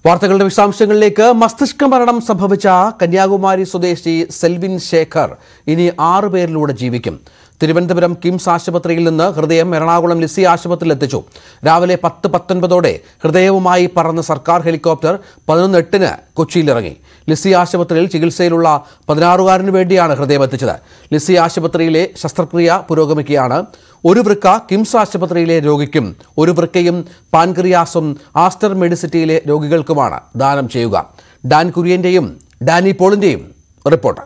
വാർത്തകളുടെ വിശദാംശങ്ങളിലേക്ക് മസ്തിഷ്ക മരണം സംഭവിച്ച കന്യാകുമാരി സ്വദേശി സെൽവിൻ ശേഖർ ഇനി ആറു പേരിലൂടെ ജീവിക്കും തിരുവനന്തപുരം കിംസ് ആശുപത്രിയിൽ നിന്ന് ഹൃദയം എറണാകുളം ലിസി ആശുപത്രിയിൽ എത്തിച്ചു രാവിലെ പത്ത് പത്തൊൻപതോടെ ഹൃദയവുമായി പറന്ന സർക്കാർ ഹെലികോപ്റ്റർ പതിനൊന്ന് എട്ടിന് കൊച്ചിയിലിറങ്ങി ലിസി ആശുപത്രിയിൽ ചികിത്സയിലുള്ള പതിനാറുകാരന് വേണ്ടിയാണ് ഹൃദയം എത്തിച്ചത് ലിസി ആശുപത്രിയിലെ ശസ്ത്രക്രിയ പുരോഗമിക്കുകയാണ് ഒരു വൃക്ക കിംസ് ആശുപത്രിയിലെ രോഗിക്കും ഒരു വൃക്കയും പാൻക്രിയാസും ആസ്റ്റർ മെഡിസിറ്റിയിലെ രോഗികൾക്കുമാണ് ദാനം ചെയ്യുക ഡാൻ കുര്യന്റെയും ഡാനി പോളിന്റെയും റിപ്പോർട്ട്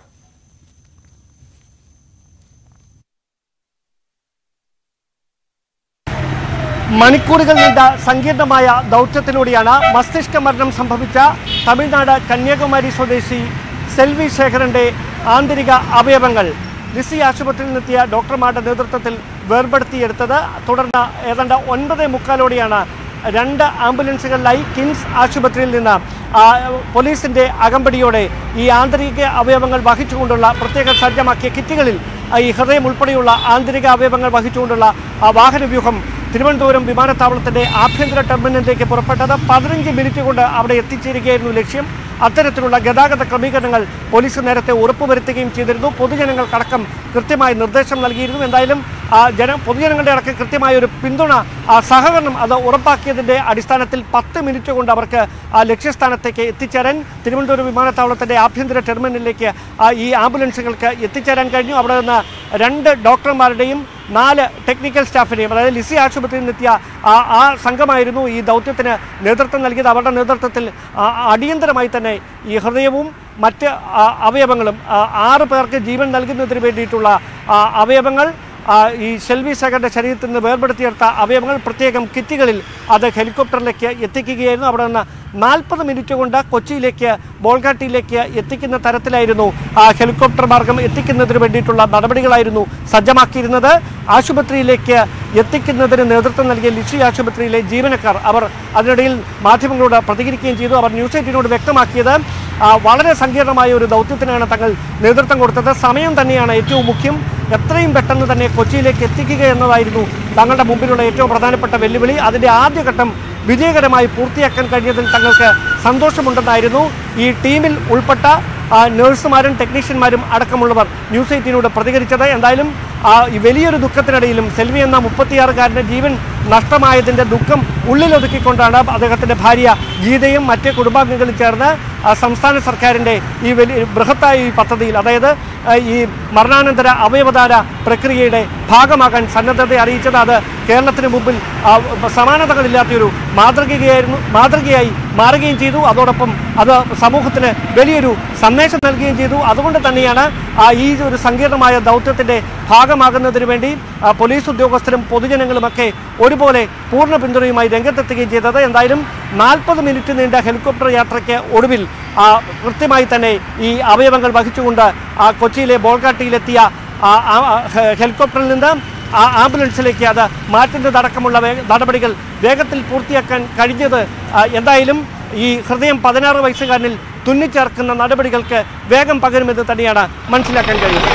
മണിക്കൂറുകൾ നീണ്ട സങ്കീർണമായ ദൗത്യത്തിലൂടെയാണ് മസ്തിഷ്ക മരണം സംഭവിച്ച തമിഴ്നാട് കന്യാകുമാരി സ്വദേശി സെൽവി ശേഖരന്റെ ആന്തരിക അവയവങ്ങൾ ലിസി ആശുപത്രിയിൽ നിന്നെത്തിയ ഡോക്ടർമാരുടെ നേതൃത്വത്തിൽ വേർപെടുത്തിയെടുത്തത് തുടർന്ന് ഏതാണ്ട് ഒൻപതേ മുക്കാലോടെയാണ് രണ്ട് ആംബുലൻസുകളിലായി കിംസ് ആശുപത്രിയിൽ നിന്ന് ആ, പോലീസിന്റെ അകമ്പടിയോടെ ഈ ആന്തരിക അവയവങ്ങൾ വഹിച്ചുകൊണ്ടുള്ള പ്രത്യേക സജ്ജമാക്കിയ കിറ്റുകളിൽ ആ, ഈ ഹൃദയം ഉൾപ്പെടെയുള്ള ആന്തരിക അവയവങ്ങൾ വഹിച്ചുകൊണ്ടുള്ള ആ വാഹനവ്യൂഹം തിരുവനന്തപുരം വിമാനത്താവളത്തിന്റെ ആഭ്യന്തര ടെർമിനലിലേക്ക് പുറപ്പെട്ടത് പതിനഞ്ച് മിനിറ്റ് കൊണ്ട് അവിടെ എത്തിച്ചേരുകയായിരുന്നു ലക്ഷ്യം അത്തരത്തിലുള്ള ഗതാഗത ക്രമീകരണങ്ങൾ പോലീസ് നേരത്തെ ഉറപ്പുവരുത്തുകയും ചെയ്തിരുന്നു പൊതുജനങ്ങൾക്കടക്കം കൃത്യമായ നിർദ്ദേശം നൽകിയിരുന്നു എന്തായാലും ആ ജന പൊതുജനങ്ങളുടെ അടക്കം കൃത്യമായ ഒരു പിന്തുണ ആ സഹകരണം അത് ഉറപ്പാക്കിയതിന്റെ അടിസ്ഥാനത്തിൽ പത്ത് മിനിറ്റ് കൊണ്ട് അവർക്ക് ആ ലക്ഷ്യസ്ഥാനത്തേക്ക് എത്തിച്ചേരാൻ തിരുവനന്തപുരം വിമാനത്താവളത്തിന്റെ ആഭ്യന്തര ടെർമിനലിലേക്ക് ആ ഈ ആംബുലൻസുകൾക്ക് എത്തിച്ചേരാൻ കഴിഞ്ഞു അവിടെ നിന്ന് രണ്ട് ഡോക്ടർമാരുടെയും നാല് ടെക്നിക്കൽ സ്റ്റാഫിനെയും അതായത് ലിസി ആശുപത്രിയിൽ നിന്നെത്തിയ ആ ആ സംഘമായിരുന്നു ഈ ദൗത്യത്തിന് നേതൃത്വം നൽകിയത് അവരുടെ നേതൃത്വത്തിൽ ആ, അടിയന്തരമായി തന്നെ ഈ ഹൃദയവും മറ്റ് ആ, അവയവങ്ങളും ആ, ആറ് പേർക്ക് ജീവൻ നൽകുന്നതിന് വേണ്ടിയിട്ടുള്ള ആ, അവയവങ്ങൾ ആ, ഈ ഷെൽവി ശേഖറിന്റെ ശരീരത്തിൽ നിന്ന് വേർപെടുത്തിയെടുത്ത അവയവങ്ങൾ പ്രത്യേകം കിറ്റുകളിൽ അത് ഹെലികോപ്റ്ററിലേക്ക് എത്തിക്കുകയായിരുന്നു അവിടെ നിന്ന് നാൽപ്പത് മിനിറ്റ് കൊണ്ട് കൊച്ചിയിലേക്ക് ബോൾഗാട്ടിയിലേക്ക് എത്തിക്കുന്ന തരത്തിലായിരുന്നു ആ ഹെലികോപ്റ്റർ മാർഗം എത്തിക്കുന്നതിന് വേണ്ടിയിട്ടുള്ള നടപടികളായിരുന്നു സജ്ജമാക്കിയിരുന്നത് ആശുപത്രിയിലേക്ക് എത്തിക്കുന്നതിന് നേതൃത്വം നൽകിയ ലിസി ആശുപത്രിയിലെ ജീവനക്കാർ അവർ അതിനിടയിൽ മാധ്യമങ്ങളോട് പ്രതികരിക്കുകയും ചെയ്തു അവർ ന്യൂസ് എയ്റ്റിനോട് വ്യക്തമാക്കിയത് ആ, വളരെ സങ്കീർണമായ ഒരു ദൗത്യത്തിനാണ് തങ്ങൾ നേതൃത്വം കൊടുത്തത് സമയം തന്നെയാണ് ഏറ്റവും മുഖ്യം എത്രയും പെട്ടെന്ന് തന്നെ കൊച്ചിയിലേക്ക് എത്തിക്കുക എന്നതായിരുന്നു തങ്ങളുടെ മുമ്പിലുള്ള ഏറ്റവും പ്രധാനപ്പെട്ട വെല്ലുവിളി അതിൻ്റെ ആദ്യഘട്ടം വിജയകരമായി പൂർത്തിയാക്കാൻ കഴിഞ്ഞതിൽ തങ്ങൾക്ക് സന്തോഷമുണ്ടെന്നായിരുന്നു ഈ ടീമിൽ ഉൾപ്പെട്ട ആ, നഴ്സുമാരും ടെക്നീഷ്യന്മാരും അടക്കമുള്ളവർ ന്യൂസ് എയ്റ്റീനോട് പ്രതികരിച്ചത് എന്തായാലും ആ, ഈ വലിയൊരു ദുഃഖത്തിനിടയിലും സെൽവി എന്ന മുപ്പത്തിയാറുകാരൻ്റെ ജീവൻ നഷ്ടമായതിൻ്റെ ദുഃഖം ഉള്ളിലൊതുക്കിക്കൊണ്ടാണ് അദ്ദേഹത്തിൻ്റെ ഭാര്യ ഗീതയും മറ്റ് കുടുംബാംഗങ്ങളും ചേർന്ന് ആ, സംസ്ഥാന സർക്കാരിൻ്റെ ഈ വലിയ ബൃഹത്തായ ഈ പദ്ധതിയിൽ അതായത് ആ, ഈ മരണാനന്തര അവയവദാന പ്രക്രിയയുടെ ഭാഗമാകാൻ സന്നദ്ധത അറിയിച്ചത് അത് കേരളത്തിന് മുമ്പിൽ ആ, സമാനതകളില്ലാത്തൊരു മാതൃകയായിരുന്നു മാതൃകയായി മാറുകയും ചെയ്തു അതോടൊപ്പം അത് സമൂഹത്തിന് വലിയൊരു സന്ദേശം നൽകുകയും ചെയ്തു അതുകൊണ്ട് തന്നെയാണ് ആ, ഈ ഒരു സങ്കീർണമായ ദൗത്യത്തിൻ്റെ ഭാഗമാകുന്നതിന് വേണ്ടി ആ, പോലീസ് ഉദ്യോഗസ്ഥരും പൊതുജനങ്ങളുമൊക്കെ ഒരുപോലെ പൂർണ്ണ പിന്തുണയുമായി രംഗത്തെത്തുകയും ചെയ്തത് എന്തായാലും നാൽപ്പത് മിനിറ്റ് നീണ്ട ഹെലികോപ്റ്റർ യാത്രയ്ക്ക് ഒടുവിൽ ആ, കൃത്യമായി തന്നെ ഈ അവയവങ്ങൾ വഹിച്ചുകൊണ്ട് ആ കൊച്ചിയിലെ ബോൾഗാട്ടിയിലെത്തിയ ആ, ആ, ആ, ഹെ- ഹെലികോപ്റ്ററിൽ നിന്ന് ആ ആംബുലൻസിലേക്ക് അത് മാറ്റുന്നതടക്കമുള്ള വേ- നടപടികൾ വേഗത്തിൽ പൂർത്തിയാക്കാൻ കഴിഞ്ഞത് ആ, എന്തായാലും ഈ ഹൃദയം പതിനാറ് വയസ്സുകാരനിൽ തുന്നിച്ചേർക്കുന്ന നടപടികൾക്ക് വേഗം പകരുമെന്ന് തന്നെയാണ് മനസ്സിലാക്കാൻ കഴിയുന്നത്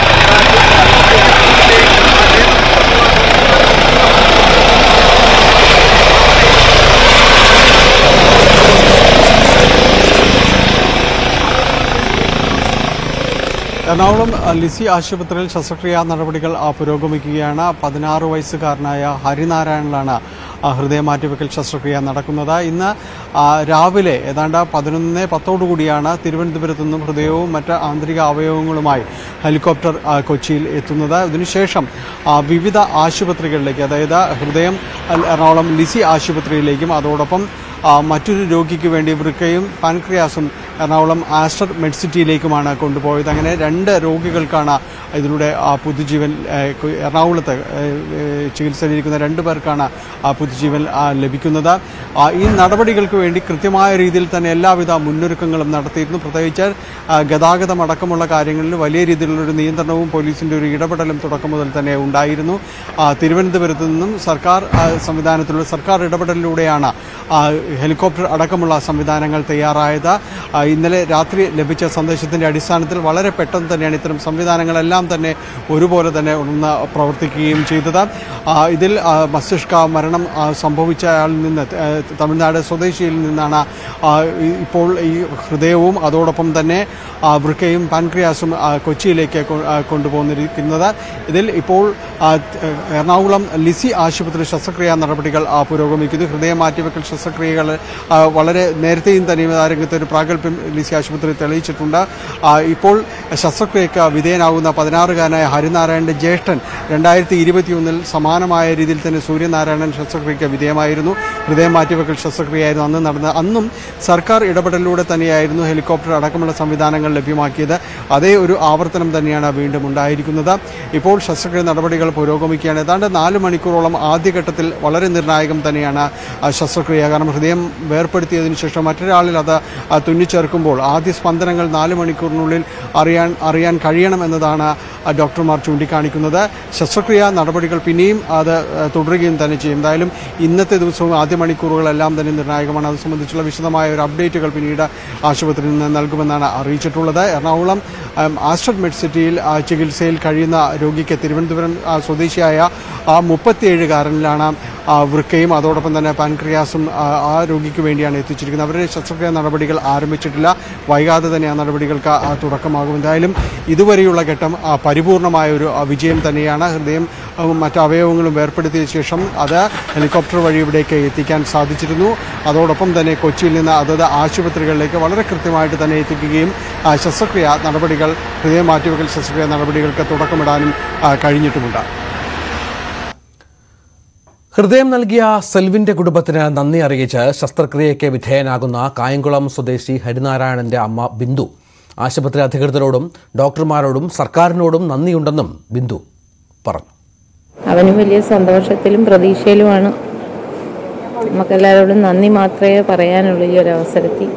എറണാകുളം അ, ലിസി ആശുപത്രിയിൽ ശസ്ത്രക്രിയാ നടപടികൾ ആ, പുരോഗമിക്കുകയാണ് പതിനാറ് വയസ്സുകാരനായ ഹരിനാരായണനാണ് ആ, ഹൃദയമാറ്റിവെക്കൽ ശസ്ത്രക്രിയ നടക്കുന്നത് ഇന്ന് ആ, രാവിലെ ഏതാണ്ട് പതിനൊന്ന് പത്തോടുകൂടിയാണ് തിരുവനന്തപുരത്തു നിന്നും ഹൃദയവും മറ്റ് ആന്തരിക അവയവങ്ങളുമായി ഹെലികോപ്റ്റർ ആ, കൊച്ചിയിൽ എത്തുന്നത് ഇതിനുശേഷം ആ, വിവിധ ആശുപത്രികളിലേക്ക് അതായത് ഹൃദയം അ, എറണാകുളം ലിസി ആശുപത്രിയിലേക്കും അതോടൊപ്പം ആ, മറ്റൊരു രോഗിക്ക് വേണ്ടി വൃക്കയും പാൻക്രിയാസും എറണാകുളം ആസ്റ്റർ മെഡ്സിറ്റിയിലേക്കുമാണ് കൊണ്ടുപോയത് അങ്ങനെ രണ്ട് രോഗികൾക്കാണ് ഇതിലൂടെ ആ പുതുജീവൻ ഏ, കു- എറണാകുളത്ത് ഏ, ഏ, ചികിത്സയിലിരിക്കുന്ന രണ്ടു പേർക്കാണ് ആ പുതുജീവൻ ആ, ലഭിക്കുന്നത് ആ, ഈ നടപടികൾക്ക് വേണ്ടി കൃത്യമായ രീതിയിൽ തന്നെ എല്ലാവിധ മുന്നൊരുക്കങ്ങളും നടത്തിയിരുന്നു പ്രത്യേകിച്ച് ആ, ഗതാഗതം അടക്കമുള്ള കാര്യങ്ങളിൽ വലിയ രീതിയിലുള്ള ഒരു നിയന്ത്രണവും പോലീസിന്റെ ഒരു ഇടപെടലും തുടക്കം മുതൽ തന്നെ ഉണ്ടായിരുന്നു ആ, തിരുവനന്തപുരത്ത് നിന്നും സർക്കാർ ആ, സംവിധാനത്തിലുള്ള സർക്കാർ ഇടപെടലിലൂടെയാണ് ആ, ഹെലികോപ്റ്റർ അടക്കമുള്ള സംവിധാനങ്ങൾ തയ്യാറായത് ആ, ഇന്നലെ രാത്രി ലഭിച്ച സന്ദേശത്തിന്റെ അടിസ്ഥാനത്തിൽ വളരെ പെട്ടെന്ന് തന്നെയാണ് ഇത്തരം സംവിധാനങ്ങളെല്ലാം തന്നെ ഒരുപോലെ തന്നെ ഉണർന്ന് പ്രവർത്തിക്കുകയും ചെയ്തത് ആ, ഇതിൽ ആ, മസ്തിഷ്ക മരണം ആ, സംഭവിച്ച ആളിൽ നിന്ന് ആ, തമിഴ്നാട് സ്വദേശിയിൽ നിന്നാണ് ആ, ഈ- ഇപ്പോൾ ഈ ഹൃദയവും അതോടൊപ്പം തന്നെ ആ, വൃക്കയും പാൻക്രിയാസും ആ, കൊച്ചിയിലേക്ക് കൊ- ആ, കൊണ്ടുപോകുന്നിരിക്കുന്നത് ഇതിൽ ഇപ്പോൾ ആ, ത- എറണാകുളം ലിസി ആശുപത്രി ശസ്ത്രക്രിയാ നടപടികൾ ആ, പുരോഗമിക്കുന്നു ഹൃദയ മാറ്റിവെക്കൽ ശസ്ത്രക്രിയകൾ ആ, വളരെ നേരത്തെയും തന്നെ ആ രംഗത്ത് ഒരു പ്രാഗൽഭ്യം ലിസി ആശുപത്രി തെളിയിച്ചിട്ടുണ്ട് ആ, ഇപ്പോൾ ശസ്ത്രക്രിയക്ക് വിധേയനാകുന്ന പതിനാറുകാരനായ ഹരിനാരായണന്റെ ജ്യേഷ്ഠൻ രണ്ടായിരത്തി ഇരുപത്തിയൊന്നിൽ സമാനമായ രീതിയിൽ തന്നെ സൂര്യനാരായണൻ ശസ്ത്രക്രിയക്ക് വിധേയമായിരുന്നു ഹൃദയ മാറ്റിവെക്കൽ ശസ്ത്രക്രിയയായിരുന്നു അന്ന് നടന്നത് അന്നും സർക്കാർ ഇടപെടലിലൂടെ തന്നെയായിരുന്നു ഹെലികോപ്റ്റർ അടക്കമുള്ള സംവിധാനങ്ങൾ ലഭ്യമാക്കിയത് അതേ ഒരു ആവർത്തനം തന്നെയാണ് വീണ്ടും ഉണ്ടായിരിക്കുന്നത് ഇപ്പോൾ ശസ്ത്രക്രിയ നടപടികൾ പുരോഗമിക്കുകയാണ് ഏതാണ്ട് നാല് മണിക്കൂറോളം ആദ്യഘട്ടത്തിൽ വളരെ നിർണായകം തന്നെയാണ് ആ ശസ്ത്രക്രിയ കാരണം ഹൃദയം വേർപ്പെടുത്തിയതിനു ശേഷം മറ്റൊരാളിൽ അത് ആ, തുന്നിച്ചേർക്കുമ്പോൾ ആദ്യ സ്പന്ദനങ്ങൾ നാല് മണിക്കൂറിനുള്ളിൽ അറിയാൻ അറിയാൻ കഴിയണം എന്നതാണ് ആ, ഡോക്ടർമാർ ചൂണ്ടിക്കാണിക്കുന്നത് ശസ്ത്രക്രിയ നടപടികൾ പിന്നെയും അത് ആ, തുടരുകയും തന്നെ ചെയ്യും എന്തായാലും ഇന്നത്തെ ദിവസവും ആദ്യ മണിക്കൂറുകളെല്ലാം തന്നെ നിർണായകമാണ് അത് സംബന്ധിച്ചുള്ള വിശദമായ ഒരു അപ്ഡേറ്റുകൾ പിന്നീട് ആശുപത്രിയിൽ നിന്ന് നൽകുമെന്നാണ് അറിയിച്ചിട്ടുള്ളത് എറണാകുളം ആം, ആസ്റ്റർ മെഡ് സിറ്റിയിൽ ആ, ചികിത്സയിൽ കഴിയുന്ന രോഗിക്ക് തിരുവനന്തപുരം ആ, സ്വദേശിയായ ആ മുപ്പത്തിയേഴുകാരനിലാണ് ആ, വൃക്കയും അതോടൊപ്പം തന്നെ പാൻക്രിയാസും ആ, ആ രോഗിക്ക് വേണ്ടിയാണ് എത്തിച്ചിരിക്കുന്നത് അവരുടെ ശസ്ത്രക്രിയ നടപടികൾ ആരംഭിച്ചിട്ടില്ല വൈകാതെ തന്നെ ആ നടപടികൾക്ക് ആ, തുടക്കമാകും എന്തായാലും ഇതുവരെയുള്ള ഘട്ടം ആ, പരിപൂർണമായ ഒരു ആ, വിജയം തന്നെയാണ് ഹൃദയം ആ, മറ്റ് അവയവങ്ങളും വേർപ്പെടുത്തിയ ശേഷം അത് ഹെലികോപ്റ്റർ വഴി ഇവിടേക്ക് എത്തിക്കാൻ സാധിച്ചിരുന്നു അതോടൊപ്പം തന്നെ കൊച്ചിയിൽ നിന്ന് അതത് ആശുപത്രികളിലേക്ക് വളരെ കൃത്യമായിട്ട് തന്നെ എത്തിക്കുകയും ആ, ശസ്ത്രക്രിയ നടപടികൾ ഹൃദയ മാറ്റിവെക്കൽ ശസ്ത്രക്രിയ നടപടികൾക്ക് തുടക്കമിടാനും ആ, കഴിഞ്ഞിട്ടുമുണ്ട് ഹൃദയം നൽകിയ സെൽവിന്റെ കുടുംബത്തിന് നന്ദി അറിയിച്ച് ശസ്ത്രക്രിയയ്ക്ക് വിധേയനാകുന്ന കായംകുളം സ്വദേശി ഹരിനാരായണന്റെ അമ്മ ബിന്ദു ആശുപത്രി അധികൃതരോടും ഡോക്ടർമാരോടും സർക്കാരിനോടും നന്ദിയുണ്ടെന്നും ബിന്ദു പറഞ്ഞു അവനും വലിയ സന്തോഷത്തിലും പ്രതീക്ഷയിലുമാണ് നമുക്കെല്ലാവരോടും നന്ദി മാത്രമേ പറയാനുള്ളൂ ഈ ഒരു അവസരത്തിൽ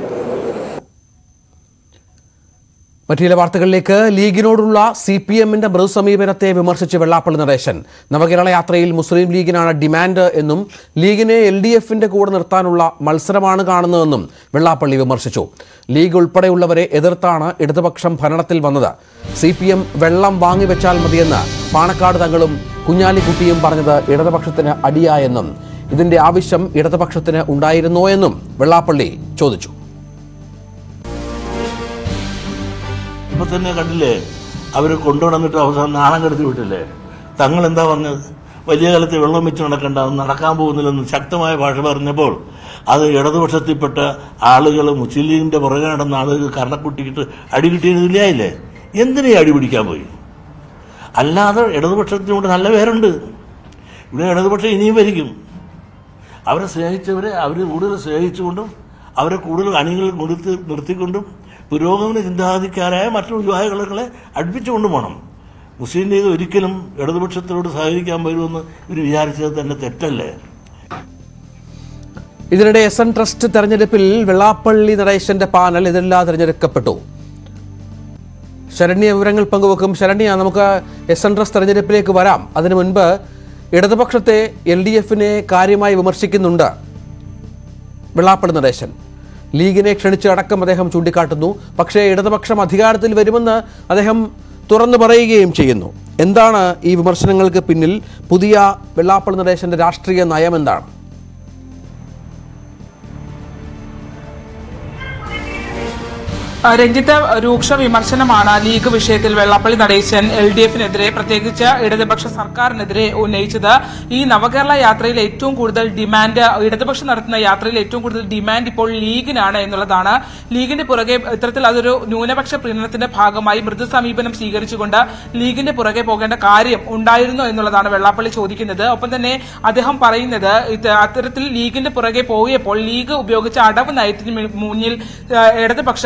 മറ്റു ചില വാർത്തകളിലേക്ക് ലീഗിനോടുള്ള സി പി എമ്മിന്റെ മൃദുസമീപനത്തെ വിമർശിച്ച് വെള്ളാപ്പള്ളി നടേശൻ നവകേരള യാത്രയിൽ മുസ്ലിം ലീഗിനാണ് ഡിമാൻഡ് എന്നും ലീഗിനെ എൽ ഡി എഫിന്റെ കൂടെ നിർത്താനുള്ള മത്സരമാണ് കാണുന്നതെന്നും വെള്ളാപ്പള്ളി വിമർശിച്ചു ലീഗ് ഉൾപ്പെടെയുള്ളവരെ എതിർത്താണ് ഇടതുപക്ഷം ഭരണത്തിൽ വന്നത് സി പി എം വെള്ളം വാങ്ങിവെച്ചാൽ മതിയെന്ന് പാണക്കാട് തങ്ങളും കുഞ്ഞാലിക്കുട്ടിയും പറഞ്ഞത് ഇടതുപക്ഷത്തിന് അടിയായെന്നും ഇതിന്റെ ആവശ്യം ഇടതുപക്ഷത്തിന് ഉണ്ടായിരുന്നോ എന്നും വെള്ളാപ്പള്ളി ചോദിച്ചു ഇപ്പൊ തന്നെ കണ്ടില്ലേ അവർ കൊണ്ടുവന്നിട്ട് അവസാനം നാണം കെടുത്തി വിട്ടില്ലേ തങ്ങൾ എന്താ പറഞ്ഞത് വലിയ കാലത്ത് വെള്ളം വെച്ച് നടക്കണ്ട അത് നടക്കാൻ പോകുന്നില്ലെന്ന് ശക്തമായ ഭാഷ പറഞ്ഞപ്പോൾ അത് ഇടതുപക്ഷത്തിൽപ്പെട്ട ആളുകൾ മുസ്ലിം ലീഗിന്റെ പുറകെ നടന്ന ആളുകൾ കരണക്കുട്ടിക്കിട്ട് അടി കിട്ടിയിരുന്നില്ലായില്ലേ എന്തിനീ അടി പിടിക്കാൻ പോയി അല്ലാതെ ഇടതുപക്ഷത്തിനോട് നല്ല പേരുണ്ട് ഇവിടെ ഇടതുപക്ഷം ഇനിയും ഭരിക്കും അവരെ സ്നേഹിച്ചവരെ അവർ കൂടുതൽ സ്നേഹിച്ചുകൊണ്ടും അവരെ കൂടുതൽ അണികൾ നിർത്തി നിർത്തിക്കൊണ്ടും പുരോഗമന ചിന്താഗതിക്കാരായ മറ്റു വിവാഹങ്ങളെ അടുപ്പിച്ചുകൊണ്ടും വേണം മുസ്ലിം ലീഗ് ഒരിക്കലും ഇടതുപക്ഷത്തിനോട് സഹകരിക്കാൻ വരുമെന്ന് ഇവർ വിചാരിച്ചത് തന്നെ തെറ്റല്ലേ ഇതിനിടെ എസ് എൻ ട്രസ്റ്റ് തെരഞ്ഞെടുപ്പിൽ വെള്ളാപ്പള്ളി നടേശന്റെ പാനൽ എതിരില്ലാതെ തിരഞ്ഞെടുക്കപ്പെട്ടു ശരണ്യ വിവരങ്ങൾ പങ്കുവെക്കും ശരണ്യ നമുക്ക് എസ് എൻ ട്രസ്റ്റ് തെരഞ്ഞെടുപ്പിലേക്ക് വരാം അതിനു മുൻപ് ഇടതുപക്ഷത്തെ എൽ ഡി എഫിനെ കാര്യമായി വിമർശിക്കുന്നുണ്ട് വെള്ളാപ്പള്ളി നടേശൻ ലീഗിനെ ക്ഷണിച്ച് അടക്കം അദ്ദേഹം ചൂണ്ടിക്കാട്ടുന്നു പക്ഷേ ഇടതുപക്ഷം അധികാരത്തിൽ വരുമെന്ന് അദ്ദേഹം തുറന്നു പറയുകയും ചെയ്യുന്നു എന്താണ് ഈ വിമർശനങ്ങൾക്ക് പിന്നിൽ പുതിയ വെള്ളാപ്പള്ളി നടേശന്റെ രാഷ്ട്രീയ നയം എന്താണ് ആ, രഞ്ജിത്ത് രൂക്ഷ വിമർശനമാണ് ലീഗ് വിഷയത്തിൽ വെള്ളാപ്പള്ളി നടേശൻ എൽ ഡി എഫിനെതിരെ പ്രത്യേകിച്ച് ഇടതുപക്ഷ സർക്കാരിനെതിരെ ഉന്നയിച്ചത് ഈ നവകേരള യാത്രയിൽ ഏറ്റവും കൂടുതൽ ഡിമാൻഡ് ഇടതുപക്ഷം നടത്തുന്ന യാത്രയിൽ ഏറ്റവും കൂടുതൽ ഡിമാൻഡ് ഇപ്പോൾ ലീഗിനാണ് എന്നുള്ളതാണ് ലീഗിന്റെ പുറകെ ഇത്തരത്തിൽ അതൊരു ന്യൂനപക്ഷ പ്രീണനത്തിന്റെ ഭാഗമായി മൃദു സമീപനം സ്വീകരിച്ചുകൊണ്ട് ലീഗിന്റെ പുറകെ പോകേണ്ട കാര്യം ഉണ്ടായിരുന്നു എന്നുള്ളതാണ് വെള്ളാപ്പള്ളി ചോദിക്കുന്നത് ഒപ്പം തന്നെ അദ്ദേഹം പറയുന്നത് ഇത് അത്തരത്തിൽ ലീഗിന്റെ പുറകെ പോയപ്പോൾ ലീഗ് ഉപയോഗിച്ച അടവ് നയത്തിന് മു- മുന്നിൽ ആ, ഇടതുപക്ഷം വീഴുകയാണ്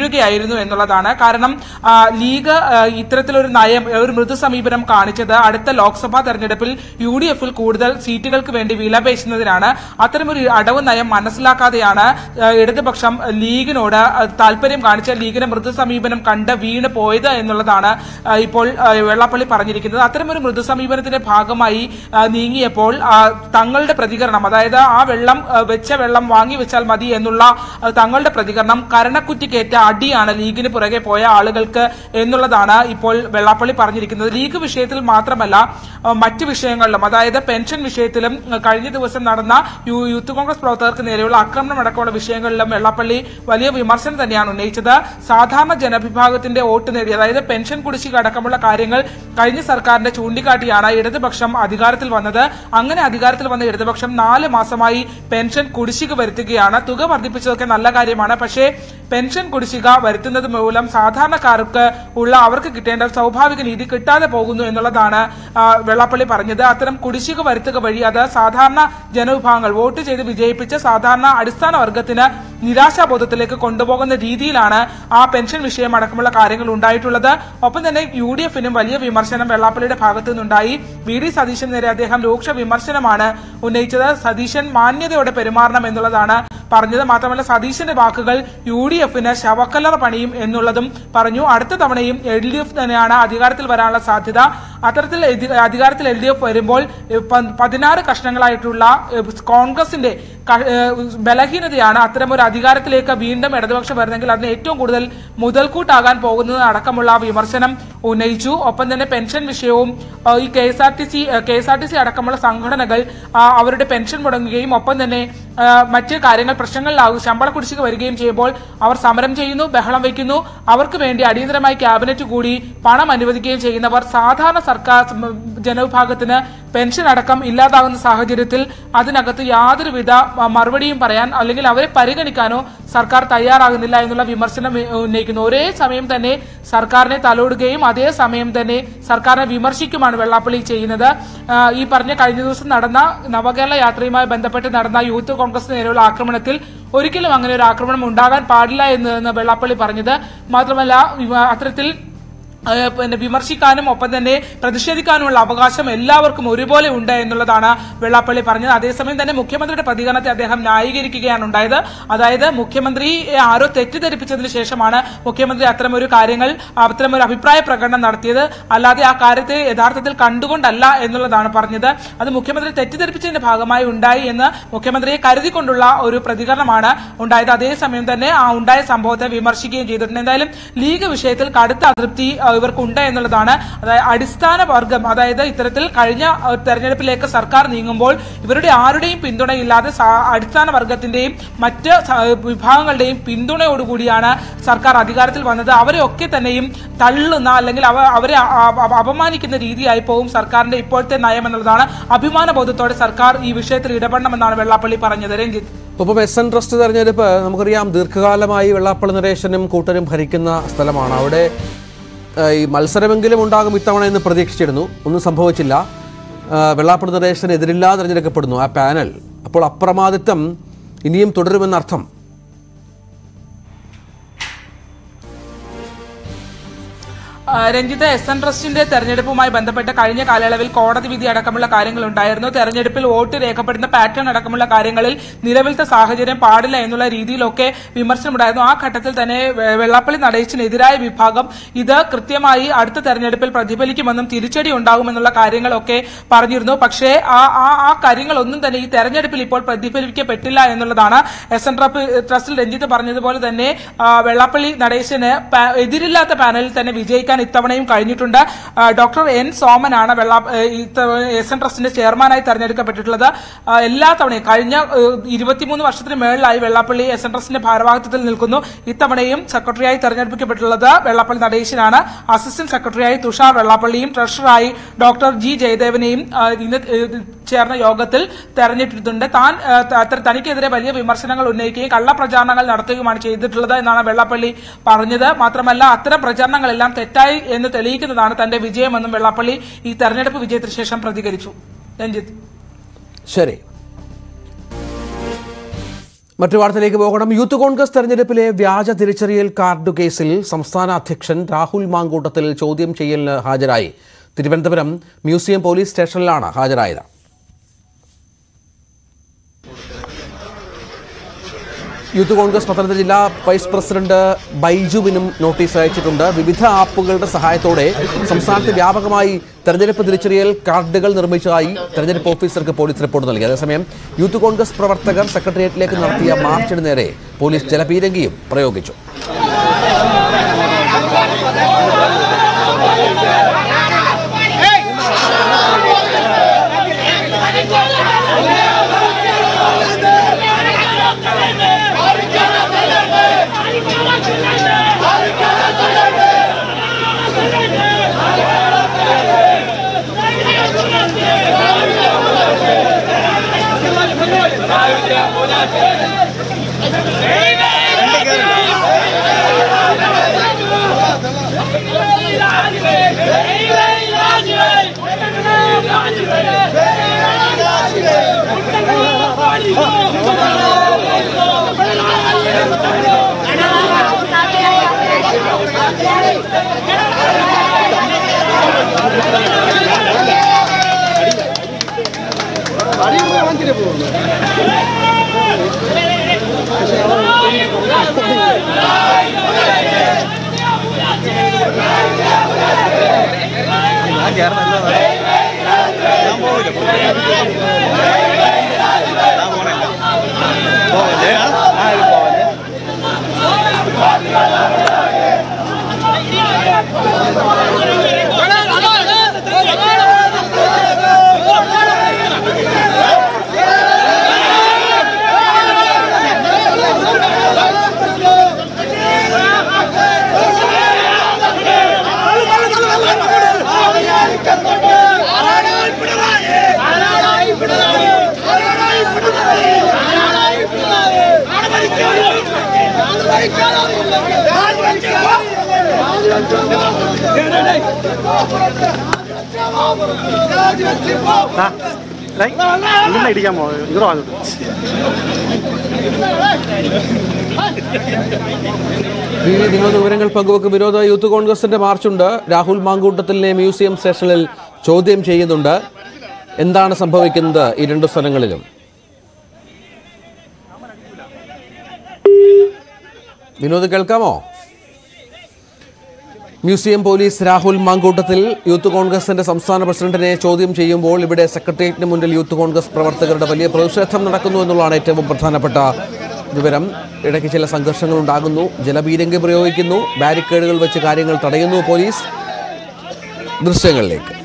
തുടരുകയായിരുന്നു എന്നുള്ളതാണ് കാരണം ആ, ലീഗ് ആ, ഇത്തരത്തിലൊരു നയം ഒരു മൃദു സമീപനം കാണിച്ചത് അടുത്ത ലോക്സഭാ തെരഞ്ഞെടുപ്പിൽ യു ഡി എഫിൽ കൂടുതൽ സീറ്റുകൾക്ക് വേണ്ടി വിലപേശുന്നതിനാണ് അത്തരമൊരു അടവ് നയം മനസ്സിലാക്കാതെയാണ് ആ, ഇടതുപക്ഷം ലീഗിനോട് ആ, താല്പര്യം കാണിച്ച ലീഗിന്റെ മൃദു സമീപനം കണ്ട് വീണ് പോയത് എന്നുള്ളതാണ് ആ, ഇപ്പോൾ ആ, വെള്ളാപ്പള്ളി പറഞ്ഞിരിക്കുന്നത് അത്തരമൊരു മൃദു സമീപനത്തിന്റെ ഭാഗമായി ആ, നീങ്ങിയപ്പോൾ ആ, തങ്ങളുടെ പ്രതികരണം അതായത് ആ വെള്ളം ആ, വെച്ച വെള്ളം വാങ്ങി വെച്ചാൽ മതി എന്നുള്ള ആ, തങ്ങളുടെ പ്രതികരണം കരണക്കുറ്റിക്കേറ്റ അടിയാണ് ലീഗിന് പുറകെ പോയ ആളുകൾക്ക് എന്നുള്ളതാണ് ഇപ്പോൾ വെള്ളാപ്പള്ളി പറഞ്ഞിരിക്കുന്നത് ലീഗ് വിഷയത്തിൽ മാത്രമല്ല ആ, മറ്റ് വിഷയങ്ങളിലും അതായത് പെൻഷൻ വിഷയത്തിലും ആ, കഴിഞ്ഞ ദിവസം നടന്ന യു- യൂത്ത് കോൺഗ്രസ് പ്രവർത്തകർക്ക് നേരെയുള്ള ആക്രമണം അടക്കമുള്ള വിഷയങ്ങളിലും വെള്ളാപ്പള്ളി വലിയ വിമർശനം തന്നെയാണ് ഉന്നയിച്ചത് സാധാരണ ജനവിഭാഗത്തിന്റെ വോട്ട് നേടി അതായത് പെൻഷൻ കുടിശ്ശിക അടക്കമുള്ള കാര്യങ്ങൾ കഴിഞ്ഞ സർക്കാരിന്റെ ചൂണ്ടിക്കാട്ടിയാണ് ഇടതുപക്ഷം അധികാരത്തിൽ വന്നത് അങ്ങനെ അധികാരത്തിൽ വന്ന ഇടതുപക്ഷം നാല് മാസമായി പെൻഷൻ കുടിശ്ശിക വരുത്തുകയാണ് തുക വർദ്ധിപ്പിച്ചതൊക്കെ നല്ല കാര്യമാണ് പക്ഷേ പെൻഷൻ കുടിശ്ശിക വരുത്തുന്നത് മൂലം സാധാരണക്കാർക്ക് ഉള്ള അവർക്ക് കിട്ടേണ്ട സ്വാഭാവിക നീതി കിട്ടാതെ പോകുന്നു എന്നുള്ളതാണ് ആ, വെള്ളാപ്പള്ളി പറഞ്ഞത് അത്തരം കുടിശ്ശിക വരുത്തുക വഴി അത് സാധാരണ ജനവിഭാഗങ്ങൾ വോട്ട് ചെയ്ത് വിജയിപ്പിച്ച സാധാരണ അടിസ്ഥാന വർഗത്തിന് നിരാശാബോധത്തിലേക്ക് കൊണ്ടുപോകുന്ന രീതിയിലാണ് ആ പെൻഷൻ വിഷയം അടക്കമുള്ള കാര്യങ്ങൾ ഉണ്ടായിട്ടുള്ളത് ഒപ്പം തന്നെ യു ഡി എഫിനും വലിയ വിമർശനം വെള്ളാപ്പള്ളിയുടെ ഭാഗത്തു നിന്നുണ്ടായി വി ഡി സതീശൻ നേരെ അദ്ദേഹം രൂക്ഷ വിമർശനമാണ് ഉന്നയിച്ചത് സതീശൻ മാന്യതയോടെ പെരുമാറണം എന്നുള്ളതാണ് പറഞ്ഞത് മാത്രമല്ല സതീശന്റെ വാക്കുകൾ യു ഡി എഫിന് ശവക്കല്ലറ പണിയും എന്നുള്ളതും പറഞ്ഞു അടുത്ത തവണയും എൽ ഡി എഫ് തന്നെയാണ് അധികാരത്തിൽ വരാനുള്ള സാധ്യത അത്തരത്തിൽ എതി- അധികാരത്തിൽ എൽ ഡി എഫ് വരുമ്പോൾ ഏഹ്, പ- പതിനാറ് കഷ്ണങ്ങളായിട്ടുള്ള ഏഹ്, കോൺഗ്രസിന്റെ ക- ഏഹ്, ബലഹീനതയാണ് അത്തരമൊരു അധികാരത്തിലേക്ക് വീണ്ടും ഇടതുപക്ഷം വരുന്നെങ്കിൽ അതിന് ഏറ്റവും കൂടുതൽ മുതൽക്കൂട്ടാകാൻ പോകുന്നത് അടക്കമുള്ള വിമർശനം ഉന്നയിച്ചു ഒപ്പം തന്നെ പെൻഷൻ വിഷയവും ആ, ഈ K S R T C K S R T C അടക്കമുള്ള സംഘടനകൾ ആ, അവരുടെ പെൻഷൻ മുടങ്ങുകയും ഒപ്പം തന്നെ ആ, മറ്റ് കാര്യങ്ങൾ പ്രശ്നങ്ങളിലാകും ശമ്പള കുടിശ്ശിക വരികയും ചെയ്യുമ്പോൾ അവർ സമരം ചെയ്യുന്നു ബഹളം വയ്ക്കുന്നു അവർക്ക് വേണ്ടി അടിയന്തരമായി ക്യാബിനറ്റ് കൂടി പണം അനുവദിക്കുകയും ചെയ്യുന്നവർ സാധാരണ സർക്കാർ ഉം, ജനവിഭാഗത്തിന് പെൻഷൻ അടക്കം ഇല്ലാതാകുന്ന സാഹചര്യത്തിൽ അതിനകത്ത് യാതൊരുവിധ ആ, മറുപടിയും പറയാൻ അല്ലെങ്കിൽ അവരെ പരിഗണിക്കാനോ സർക്കാർ തയ്യാറാകുന്നില്ല എന്നുള്ള വിമർശനം ഉ- ഉന്നയിക്കുന്നു ഒരേ സമയം തന്നെ സർക്കാരിനെ തലോടുകയും അതേ സമയം തന്നെ സർക്കാരിനെ വിമർശിക്കുമാണ് വെള്ളാപ്പള്ളി ചെയ്യുന്നത് ആ, ഈ പറഞ്ഞ കഴിഞ്ഞ ദിവസം നടന്ന നവകേരള യാത്രയുമായി ബന്ധപ്പെട്ട് നടന്ന യൂത്ത് കോൺഗ്രസ് നേരെയുള്ള ആക്രമണത്തിൽ ഒരിക്കലും അങ്ങനെ ഒരു ആക്രമണം ഉണ്ടാകാൻ പാടില്ല എന്ന് എന്ന് വെള്ളാപ്പള്ളി പറഞ്ഞത് മാത്രമല്ല വിമ- അത്തരത്തിൽ ആ, പിന്നെ വിമർശിക്കാനും ഒപ്പം തന്നെ പ്രതിഷേധിക്കാനുമുള്ള അവകാശം എല്ലാവർക്കും ഒരുപോലെ ഉണ്ട് എന്നുള്ളതാണ് വെള്ളാപ്പള്ളി പറഞ്ഞത് അതേസമയം തന്നെ മുഖ്യമന്ത്രിയുടെ പ്രതികരണത്തെ അദ്ദേഹം ന്യായീകരിക്കുകയാണ് ഉണ്ടായത് അതായത് മുഖ്യമന്ത്രിയെ ആരോ തെറ്റിദ്ധരിപ്പിച്ചതിന് ശേഷമാണ് മുഖ്യമന്ത്രി അത്തരമൊരു കാര്യങ്ങൾ അത്തരമൊരു അഭിപ്രായ പ്രകടനം നടത്തിയത് അല്ലാതെ ആ കാര്യത്തെ യഥാർത്ഥത്തിൽ കണ്ടുകൊണ്ടല്ല എന്നുള്ളതാണ് പറഞ്ഞത് അത് മുഖ്യമന്ത്രി തെറ്റിദ്ധരിപ്പിച്ചതിന്റെ ഭാഗമായി ഉണ്ടായി എന്ന് മുഖ്യമന്ത്രിയെ കരുതിക്കൊണ്ടുള്ള ഒരു പ്രതികരണമാണ് ഉണ്ടായത് അതേസമയം തന്നെ ആ ഉണ്ടായ സംഭവത്തെ വിമർശിക്കുകയും ചെയ്തിട്ടുണ്ട് എന്തായാലും ലീഗ് വിഷയത്തിൽ കടുത്ത അതൃപ്തി ആ, ഇവർക്കുണ്ട് എന്നുള്ളതാണ് അതായത് അടിസ്ഥാന വർഗം അതായത് ഇത്തരത്തിൽ കഴിഞ്ഞ ആ, തെരഞ്ഞെടുപ്പിലേക്ക് സർക്കാർ നീങ്ങുമ്പോൾ ഇവരുടെ ആരുടെയും പിന്തുണയില്ലാതെ സാ- അടിസ്ഥാന വർഗത്തിന്റെയും മറ്റ് സ- വിഭാഗങ്ങളുടെയും പിന്തുണയോടുകൂടിയാണ് സർക്കാർ അധികാരത്തിൽ വന്നത് അവരെ ഒക്കെ തന്നെയും തള്ളുന്ന അല്ലെങ്കിൽ അവ അവരെ അ- അ- അപമാനിക്കുന്ന രീതിയായി പോകും സർക്കാരിന്റെ ഇപ്പോഴത്തെ നയം എന്നുള്ളതാണ് അഭിമാന ബോധത്തോടെ സർക്കാർ ഈ വിഷയത്തിൽ ഇടപെടണമെന്നാണ് വെള്ളാപ്പള്ളി പറഞ്ഞത് രഞ്ജിത്ത് ഒപ്പം എസ് എൻ ട്രസ്റ്റ് തെരഞ്ഞെടുപ്പ് നമുക്കറിയാം ദീർഘകാലമായി വെള്ളാപ്പള്ളി നരേശനും കൂട്ടരും ഭരിക്കുന്ന സ്ഥലമാണ് അവിടെ ഏഹ്, ഈ മത്സരമെങ്കിലും ഉണ്ടാകും ഇത്തവണ എന്ന് പ്രതീക്ഷിച്ചിരുന്നു ഒന്നും സംഭവിച്ചില്ല ഏഹ്, വെള്ളാപ്പള്ളി നരേശൻ എതിരില്ലാതെ തിരഞ്ഞെടുക്കപ്പെടുന്നു ആ പാനൽ അപ്പോൾ അപ്രമാദിത്വം ഇനിയും തുടരുമെന്നർത്ഥം ആ, രഞ്ജിത്ത് എസ് എൻ ട്രസ്റ്റിന്റെ തെരഞ്ഞെടുപ്പുമായി ബന്ധപ്പെട്ട് കഴിഞ്ഞ കാലയളവിൽ കോടതി വിധി അടക്കമുള്ള കാര്യങ്ങൾ ഉണ്ടായിരുന്നു തെരഞ്ഞെടുപ്പിൽ വോട്ട് രേഖപ്പെടുന്ന പാറ്റേൺ അടക്കമുള്ള കാര്യങ്ങളിൽ നിലവിലത്തെ സാഹചര്യം പാടില്ല എന്നുള്ള രീതിയിലൊക്കെ വിമർശനമുണ്ടായിരുന്നു ആ ഘട്ടത്തിൽ തന്നെ വെ- വെള്ളാപ്പള്ളി നടേശിനെതിരായ വിഭാഗം ഇത് കൃത്യമായി അടുത്ത തെരഞ്ഞെടുപ്പിൽ പ്രതിഫലിക്കുമെന്നും തിരിച്ചടി ഉണ്ടാകുമെന്നുള്ള കാര്യങ്ങളൊക്കെ പറഞ്ഞിരുന്നു പക്ഷേ ആ ആ ആ കാര്യങ്ങളൊന്നും തന്നെ ഈ തെരഞ്ഞെടുപ്പിൽ ഇപ്പോൾ പ്രതിഫലിക്കപ്പെട്ടില്ല എന്നുള്ളതാണ് എസ് എൻ ട്രസ്റ്റിൽ രഞ്ജിത്ത് പറഞ്ഞതുപോലെ തന്നെ ആ, വെള്ളാപ്പള്ളി നടേശന് പാ- എതിരില്ലാത്ത പാനലിൽ തന്നെ വിജയിക്കാൻ ഇത്തവണയും കഴിഞ്ഞിട്ടുണ്ട് ആ, ഡോക്ടർ എൻ സോമനാണ് വെള്ള എസ് എൻ ട്രസ്റ്റിന്റെ ചെയർമാനായി തെരഞ്ഞെടുക്കപ്പെട്ടിട്ടുള്ളത് ആ, എല്ലാ തവണയും കഴിഞ്ഞ ഏഹ്, ഇരുപത്തിമൂന്ന് വർഷത്തിന് മേളിലായി വെള്ളാപ്പള്ളി എസ് എൻ ട്രസ്റ്റിന്റെ ഭാരവാഹിത്വത്തിൽ നിൽക്കുന്നു ഇത്തവണയും സെക്രട്ടറിയായി തെരഞ്ഞെടുപ്പിക്കപ്പെട്ടുള്ളത് വെള്ളാപ്പള്ളി നടേശനാണ് അസിസ്റ്റന്റ് സെക്രട്ടറിയായി തുഷാർ വെള്ളാപ്പള്ളിയും ട്രഷററായി ഡോക്ടർ ജി ജയദേവനെയും ആ, ഇന്ന് ഏഹ്, ചേർന്ന യോഗത്തിൽ തെരഞ്ഞെടുത്തിട്ടുണ്ട് താൻ ആ, ത- അത്ര- തനിക്കെതിരെ വലിയ വിമർശനങ്ങൾ ഉന്നയിക്കുകയും കള്ളപ്രചാരണങ്ങൾ നടത്തുകയുമാണ് ചെയ്തിട്ടുള്ളത് എന്നാണ് വെള്ളാപ്പള്ളി പറഞ്ഞത് മാത്രമല്ല അത്തരം പ്രചാരണങ്ങളെല്ലാം തെറ്റായി എന്ന് തെളിയിക്കുന്നതാണ് തന്റെ വിജയമെന്നും വെള്ളാപ്പള്ളി ഈ തെരഞ്ഞെടുപ്പ് വിജയത്തിന് ശേഷം പ്രതികരിച്ചു രഞ്ജിത്ത് ശരി മറ്റു വാർത്തയിലേക്ക് പോകണം യൂത്ത് കോൺഗ്രസ് തെരഞ്ഞെടുപ്പിലെ വ്യാജ തിരിച്ചറിയൽ കാർഡ് കേസിൽ സംസ്ഥാന അധ്യക്ഷൻ രാഹുൽ മാങ്കൂട്ടത്തിൽ ചോദ്യം ചെയ്യലിന് ഹാജരായി തിരുവനന്തപുരം മ്യൂസിയം പോലീസ് സ്റ്റേഷനിലാണ് ഹാജരായത് യൂത്ത് കോൺഗ്രസ് പത്തനംതിട്ട ജില്ലാ വൈസ് പ്രസിഡന്റ് ബൈജുവിനും നോട്ടീസ് അയച്ചിട്ടുണ്ട് വിവിധ ആപ്പുകളുടെ സഹായത്തോടെ സംസ്ഥാനത്ത് വ്യാപകമായി തെരഞ്ഞെടുപ്പ് തിരിച്ചറിയൽ കാർഡുകൾ നിർമ്മിച്ചതായി തെരഞ്ഞെടുപ്പ് ഓഫീസർക്ക് പോലീസ് റിപ്പോർട്ട് നൽകി അതേസമയം യൂത്ത് കോൺഗ്രസ് പ്രവർത്തകർ സെക്രട്ടേറിയറ്റിലേക്ക് നടത്തിയ മാർച്ചിന് നേരെ പോലീസ് ജലപീരങ്കിയും പ്രയോഗിച്ചു ഇടിക്കാൻ പോകും ഇങ്ങോട്ട് വന്നിട്ട് വി- വിനോദ വിവരങ്ങൾ പങ്കുവെക്കും വിനോദ യൂത്ത് കോൺഗ്രസിന്റെ മാർച്ചുണ്ട് രാഹുൽ മാങ്കൂട്ടത്തിലിനെ മ്യൂസിയം സ്റ്റേഷനിൽ ചോദ്യം ചെയ്യുന്നുണ്ട് എന്താണ് സംഭവിക്കുന്നത് ഈ രണ്ടു സ്ഥലങ്ങളിലും വിനോദ് കേൾക്കാമോ museum police Rahul Mankoottathil youth കോൺഗ്രസിന്റെ സംസ്ഥാന പ്രസിഡന്റിനെ ചോദ്യം ചെയ്യുമ്പോൾ ഇവിടെ സെക്രട്ടേറിയറ്റിന് മുന്നിൽ യൂത്ത് കോൺഗ്രസ് പ്രവർത്തകരുടെ വലിയ പ്രതിഷേധം നടക്കുന്നു എന്നുള്ളതാണ് ഏറ്റവും പ്രധാനപ്പെട്ട വിവരം ഇടയ്ക്ക് ചില സംഘർഷങ്ങൾ ഉണ്ടാകുന്നു ജലപീരങ്കി പ്രയോഗിക്കുന്നു ബാരിക്കേഡുകൾ വെച്ച് കാര്യങ്ങൾ തടയുന്നു പോലീസ് ദൃശ്യങ്ങളിലേക്ക്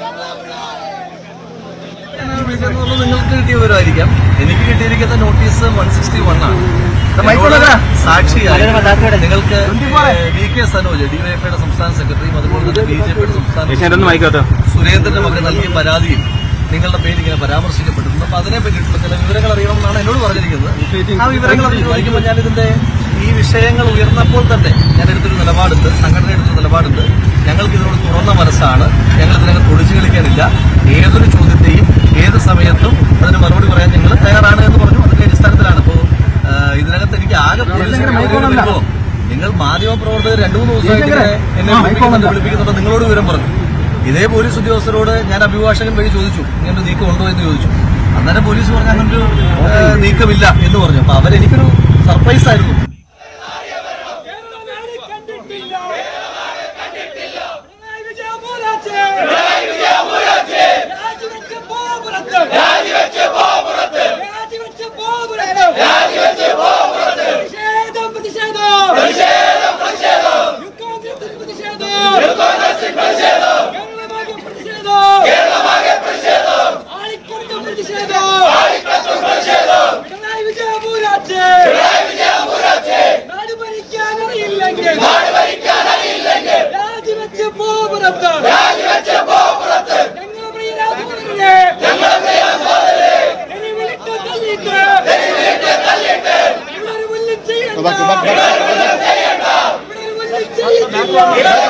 വിളിച്ചെന്നുള്ളത് നിങ്ങൾക്ക് കിട്ടിയ വിവരമായിരിക്കാം എനിക്ക് കിട്ടിയിരിക്കുന്ന നോട്ടീസ് വൺ സിക്സ്റ്റി വൺ ആണ് എന്നോട് സാക്ഷിയായി നിങ്ങൾക്ക് വി കെ സനോജ് ഡിവൈഎഫ്ഐയുടെ സംസ്ഥാന സെക്രട്ടറിയും അതുപോലെ തന്നെ ബി ജെ പിയുടെ സംസ്ഥാന സുരേന്ദ്രനും ഒക്കെ നൽകിയ പരാതിയിൽ നിങ്ങളുടെ പേര് ഇങ്ങനെ പരാമർശിക്കപ്പെട്ടിട്ടുണ്ട് അപ്പൊ അതിനെ പറ്റിയിട്ടുള്ള ചില വിവരങ്ങൾ അറിയണമെന്നാണ് എന്നോട് പറഞ്ഞിരിക്കുന്നത് ആ വിവരങ്ങൾ ചോദിക്കുമ്പോൾ ഞാൻ ഇതിന്റെ ഈ വിഷയങ്ങൾ ഉയർന്നപ്പോൾ തന്നെ ഞാൻ എടുത്തൊരു നിലപാടുണ്ട് സംഘടന എടുത്തൊരു നിലപാടുണ്ട് ഞങ്ങൾക്ക് ഇതിനോട് തുറന്ന മനസ്സാണ് ഞങ്ങൾ ഇതിനകത്ത് ഒളിച്ചു കളിക്കാനില്ല ഏതൊരു ചോദ്യത്തെയും ഏത് സമയത്തും അതിന് മറുപടി പറയാൻ ഞങ്ങൾ തയ്യാറാണ് എന്ന് പറഞ്ഞു അതിന്റെ അടിസ്ഥാനത്തിലാണ് ഇപ്പോൾ ഇതിനകത്ത് എനിക്ക് ആകെ വരുമ്പോൾ നിങ്ങൾ മാധ്യമ പ്രവർത്തകർ രണ്ടു മൂന്ന് ദിവസമായിട്ട് ഇങ്ങനെ എന്നെ വിളിപ്പിക്കുന്നുണ്ട് വിളിപ്പിക്കുന്നുണ്ട് നിങ്ങളോട് വിവരം പറഞ്ഞു ഇതേ പോലീസ് ഉദ്യോഗസ്ഥരോട് ഞാൻ അഭിഭാഷകൻ വഴി ചോദിച്ചു ഇങ്ങനെ ഒരു നീക്കം ഉണ്ടോ എന്ന് ചോദിച്ചു അന്നേരം പോലീസ് പറഞ്ഞ അങ്ങനൊരു ഏഹ്, നീക്കമില്ല എന്ന് പറഞ്ഞു അപ്പൊ അവരെനിക്കൊരു സർപ്രൈസ് ആയിരുന്നു രാജിവെച്ച് പോപുറത്ത് രാജിവെച്ച് പോപുറത്ത് ഞങ്ങൾ പ്രിയരാധുവിനെ ഞങ്ങൾ പ്രിയരാധുവിനെ ഇനി വിളിട്ട് തള്ളിയിട്ട് ഇനി വിളിട്ട് തള്ളിയിട്ട് ഇവരൊരു മുന്നിൽ ചെയ്യണ്ട ഇവരൊരു ചെയ്യണ്ട ഇവരൊരു മുന്നിൽ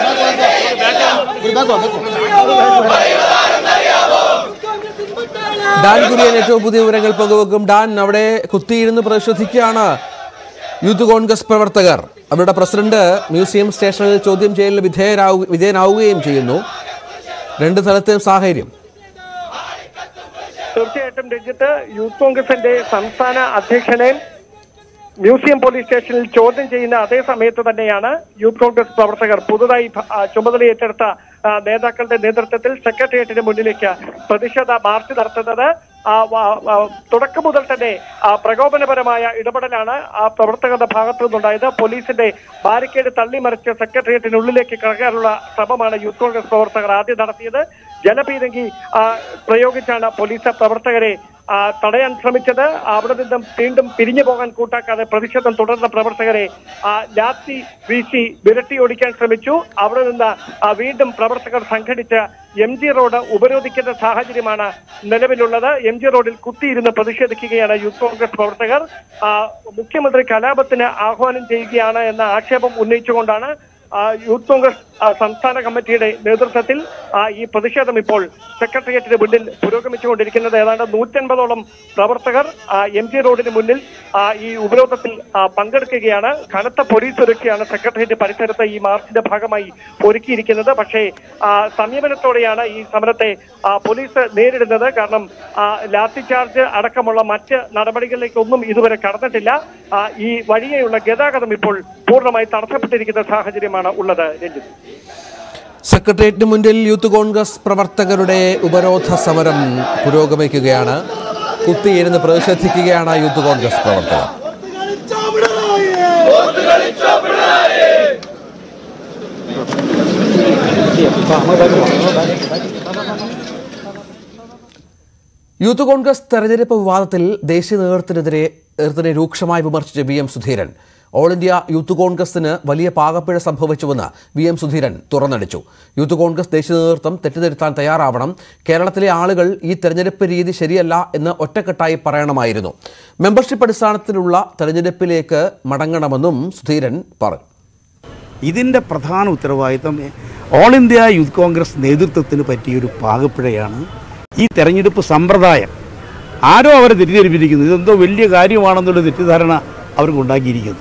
ചെയ്യില്ല പറയുന്നതാണെന്നറിയാമോ കോൺഗ്രസിൻ വിട്ടാളെ ഡാൻ കുര്യൻ ഏറ്റവും പുതിയ വിവരങ്ങൾ പങ്കുവെക്കും ഡാൻ അവിടെ കുത്തിയിരുന്ന് പരിശോധിക്കുകയാണ് യൂത്ത് കോൺഗ്രസ് പ്രവർത്തകർ അവരുടെ പ്രസിഡന്റ് മ്യൂസിയം സ്റ്റേഷനിൽ ചോദ്യം ചെയ്യലിന് വിധേയരാവു വിധേയനാവുകയും ചെയ്യുന്നു രണ്ട് സ്ഥലത്തെയും സാഹചര്യം തീർച്ചയായിട്ടും രഞ്ജിത്ത് യൂത്ത് കോൺഗ്രസിന്റെ സംസ്ഥാന അധ്യക്ഷനെ മ്യൂസിയം പോലീസ് സ്റ്റേഷനിൽ ചോദ്യം ചെയ്യുന്ന അതേ സമയത്ത് തന്നെയാണ് യൂത്ത് കോൺഗ്രസ് പ്രവർത്തകർ പുതുതായി ഭ- ആ, ചുമതല ഏറ്റെടുത്ത ആ, നേതാക്കളുടെ നേതൃത്വത്തിൽ സെക്രട്ടേറിയറ്റിന് മുന്നിലേക്ക് പ്രതിഷേധ മാർച്ച് നടത്തുന്നത് ആ, വ- ആ, തുടക്കം മുതൽ തന്നെ ആ, പ്രകോപനപരമായ ഇടപെടലാണ് ആ പ്രവർത്തകരുടെ ഭാഗത്തു നിന്നുണ്ടായത് പോലീസിന്റെ ബാരിക്കേഡ് തള്ളിമറിച്ച് സെക്രട്ടേറിയറ്റിനുള്ളിലേക്ക് കടക്കാനുള്ള ശ്രമമാണ് യൂത്ത് കോൺഗ്രസ് പ്രവർത്തകർ ആദ്യം നടത്തിയത് ജലപീരങ്കി ആ, പ്രയോഗിച്ചാണ് പോലീസ് പ്രവർത്തകരെ ആ, തടയാൻ ശ്രമിച്ചത് അവിടെ നിന്നും വീണ്ടും പിരിഞ്ഞു പോകാൻ കൂട്ടാക്കാതെ പ്രതിഷേധം തുടർന്ന പ്രവർത്തകരെ ആ, ലാത്തി വീശി വിരട്ടി ഓടിക്കാൻ ശ്രമിച്ചു അവിടെ നിന്ന് ആ, വീണ്ടും പ്രവർത്തകർ സംഘടിച്ച് എം ജി റോഡ് ഉപരോധിക്കുന്ന സാഹചര്യമാണ് നിലവിലുള്ളത് എം ജി റോഡിൽ കുത്തിയിരുന്ന് പ്രതിഷേധിക്കുകയാണ് യൂത്ത് കോൺഗ്രസ് പ്രവർത്തകർ ആ, മുഖ്യമന്ത്രി കലാപത്തിന് ആഹ്വാനം ചെയ്യുകയാണ് എന്ന ആക്ഷേപം ഉന്നയിച്ചുകൊണ്ടാണ് ആ, യൂത്ത് കോൺഗ്രസ് ആ, സംസ്ഥാന കമ്മിറ്റിയുടെ നേതൃത്വത്തിൽ ആ, ഈ പ്രതിഷേധം ഇപ്പോൾ സെക്രട്ടേറിയറ്റിന് മുന്നിൽ പുരോഗമിച്ചുകൊണ്ടിരിക്കുന്നത് ഏതാണ്ട് നൂറ്റൻപതോളം പ്രവർത്തകർ ആ, എം ജി റോഡിന് മുന്നിൽ ആ, ഈ ഉപരോധത്തിൽ ആ, പങ്കെടുക്കുകയാണ് കനത്ത പോലീസ് സുരക്ഷയാണ് സെക്രട്ടേറിയറ്റ് പരിസരത്ത് ഈ മാർച്ചിന്റെ ഭാഗമായി ഒരുക്കിയിരിക്കുന്നത് പക്ഷേ ആ, സംയമനത്തോടെയാണ് ഈ സമരത്തെ ആ, പോലീസ് നേരിടുന്നത് കാരണം ആ, ലാത്തി ചാർജ് അടക്കമുള്ള മറ്റ് നടപടികളിലേക്കൊന്നും ഇതുവരെ കടന്നിട്ടില്ല ആ, ഈ വഴിയെയുള്ള ഗതാഗതം ഇപ്പോൾ പൂർണ്ണമായി തടസ്സപ്പെട്ടിരിക്കുന്ന സാഹചര്യമാണ് ഉള്ളത് രഞ്ജിത്ത് സെക്രട്ടേറിയറ്റിന് മുന്നിൽ യൂത്ത് കോൺഗ്രസ് പ്രവർത്തകരുടെ ഉപരോധ സമരം പുരോഗമിക്കുകയാണ് കുത്തിയിരുന്ന് പ്രതിഷേധിക്കുകയാണ് യൂത്ത് കോൺഗ്രസ് പ്രവർത്തകർ യൂത്ത് കോൺഗ്രസ് തെരഞ്ഞെടുപ്പ് വിവാദത്തിൽ ദേശീയ നേതൃത്വത്തിനെതിരെ നേതൃത്വത്തിനെ രൂക്ഷമായി വിമർശിച്ച V M Sudheeran all India youth കോൺഗ്രസിന് വലിയ പാകപ്പിഴ സംഭവിച്ചുവെന്ന് വി എം സുധീരൻ തുറന്നടിച്ചു യൂത്ത് കോൺഗ്രസ് ദേശീയ നേതൃത്വം തെറ്റിദ്ധരുത്താൻ തയ്യാറാവണം കേരളത്തിലെ ആളുകൾ ഈ തെരഞ്ഞെടുപ്പ് രീതി ശരിയല്ല എന്ന് ഒറ്റക്കെട്ടായി പറയണമായിരുന്നു മെമ്പർഷിപ്പ് അടിസ്ഥാനത്തിലുള്ള തെരഞ്ഞെടുപ്പിലേക്ക് മടങ്ങണമെന്നും സുധീരൻ പറഞ്ഞു ഇതിൻ്റെ പ്രധാന ഉത്തരവാദിത്തം ഓൾ ഇന്ത്യ യൂത്ത് കോൺഗ്രസ് നേതൃത്വത്തിന് പറ്റിയൊരു പാകപ്പിഴയാണ് ഈ തെരഞ്ഞെടുപ്പ് സമ്പ്രദായം ആരോ അവരെ തെറ്റിദ്ധരിപ്പിച്ചിരിക്കുന്നു ഇതെന്തോ വലിയ കാര്യമാണെന്നുള്ള തെറ്റിദ്ധാരണ അവർക്ക് ഉണ്ടാക്കിയിരിക്കുന്നു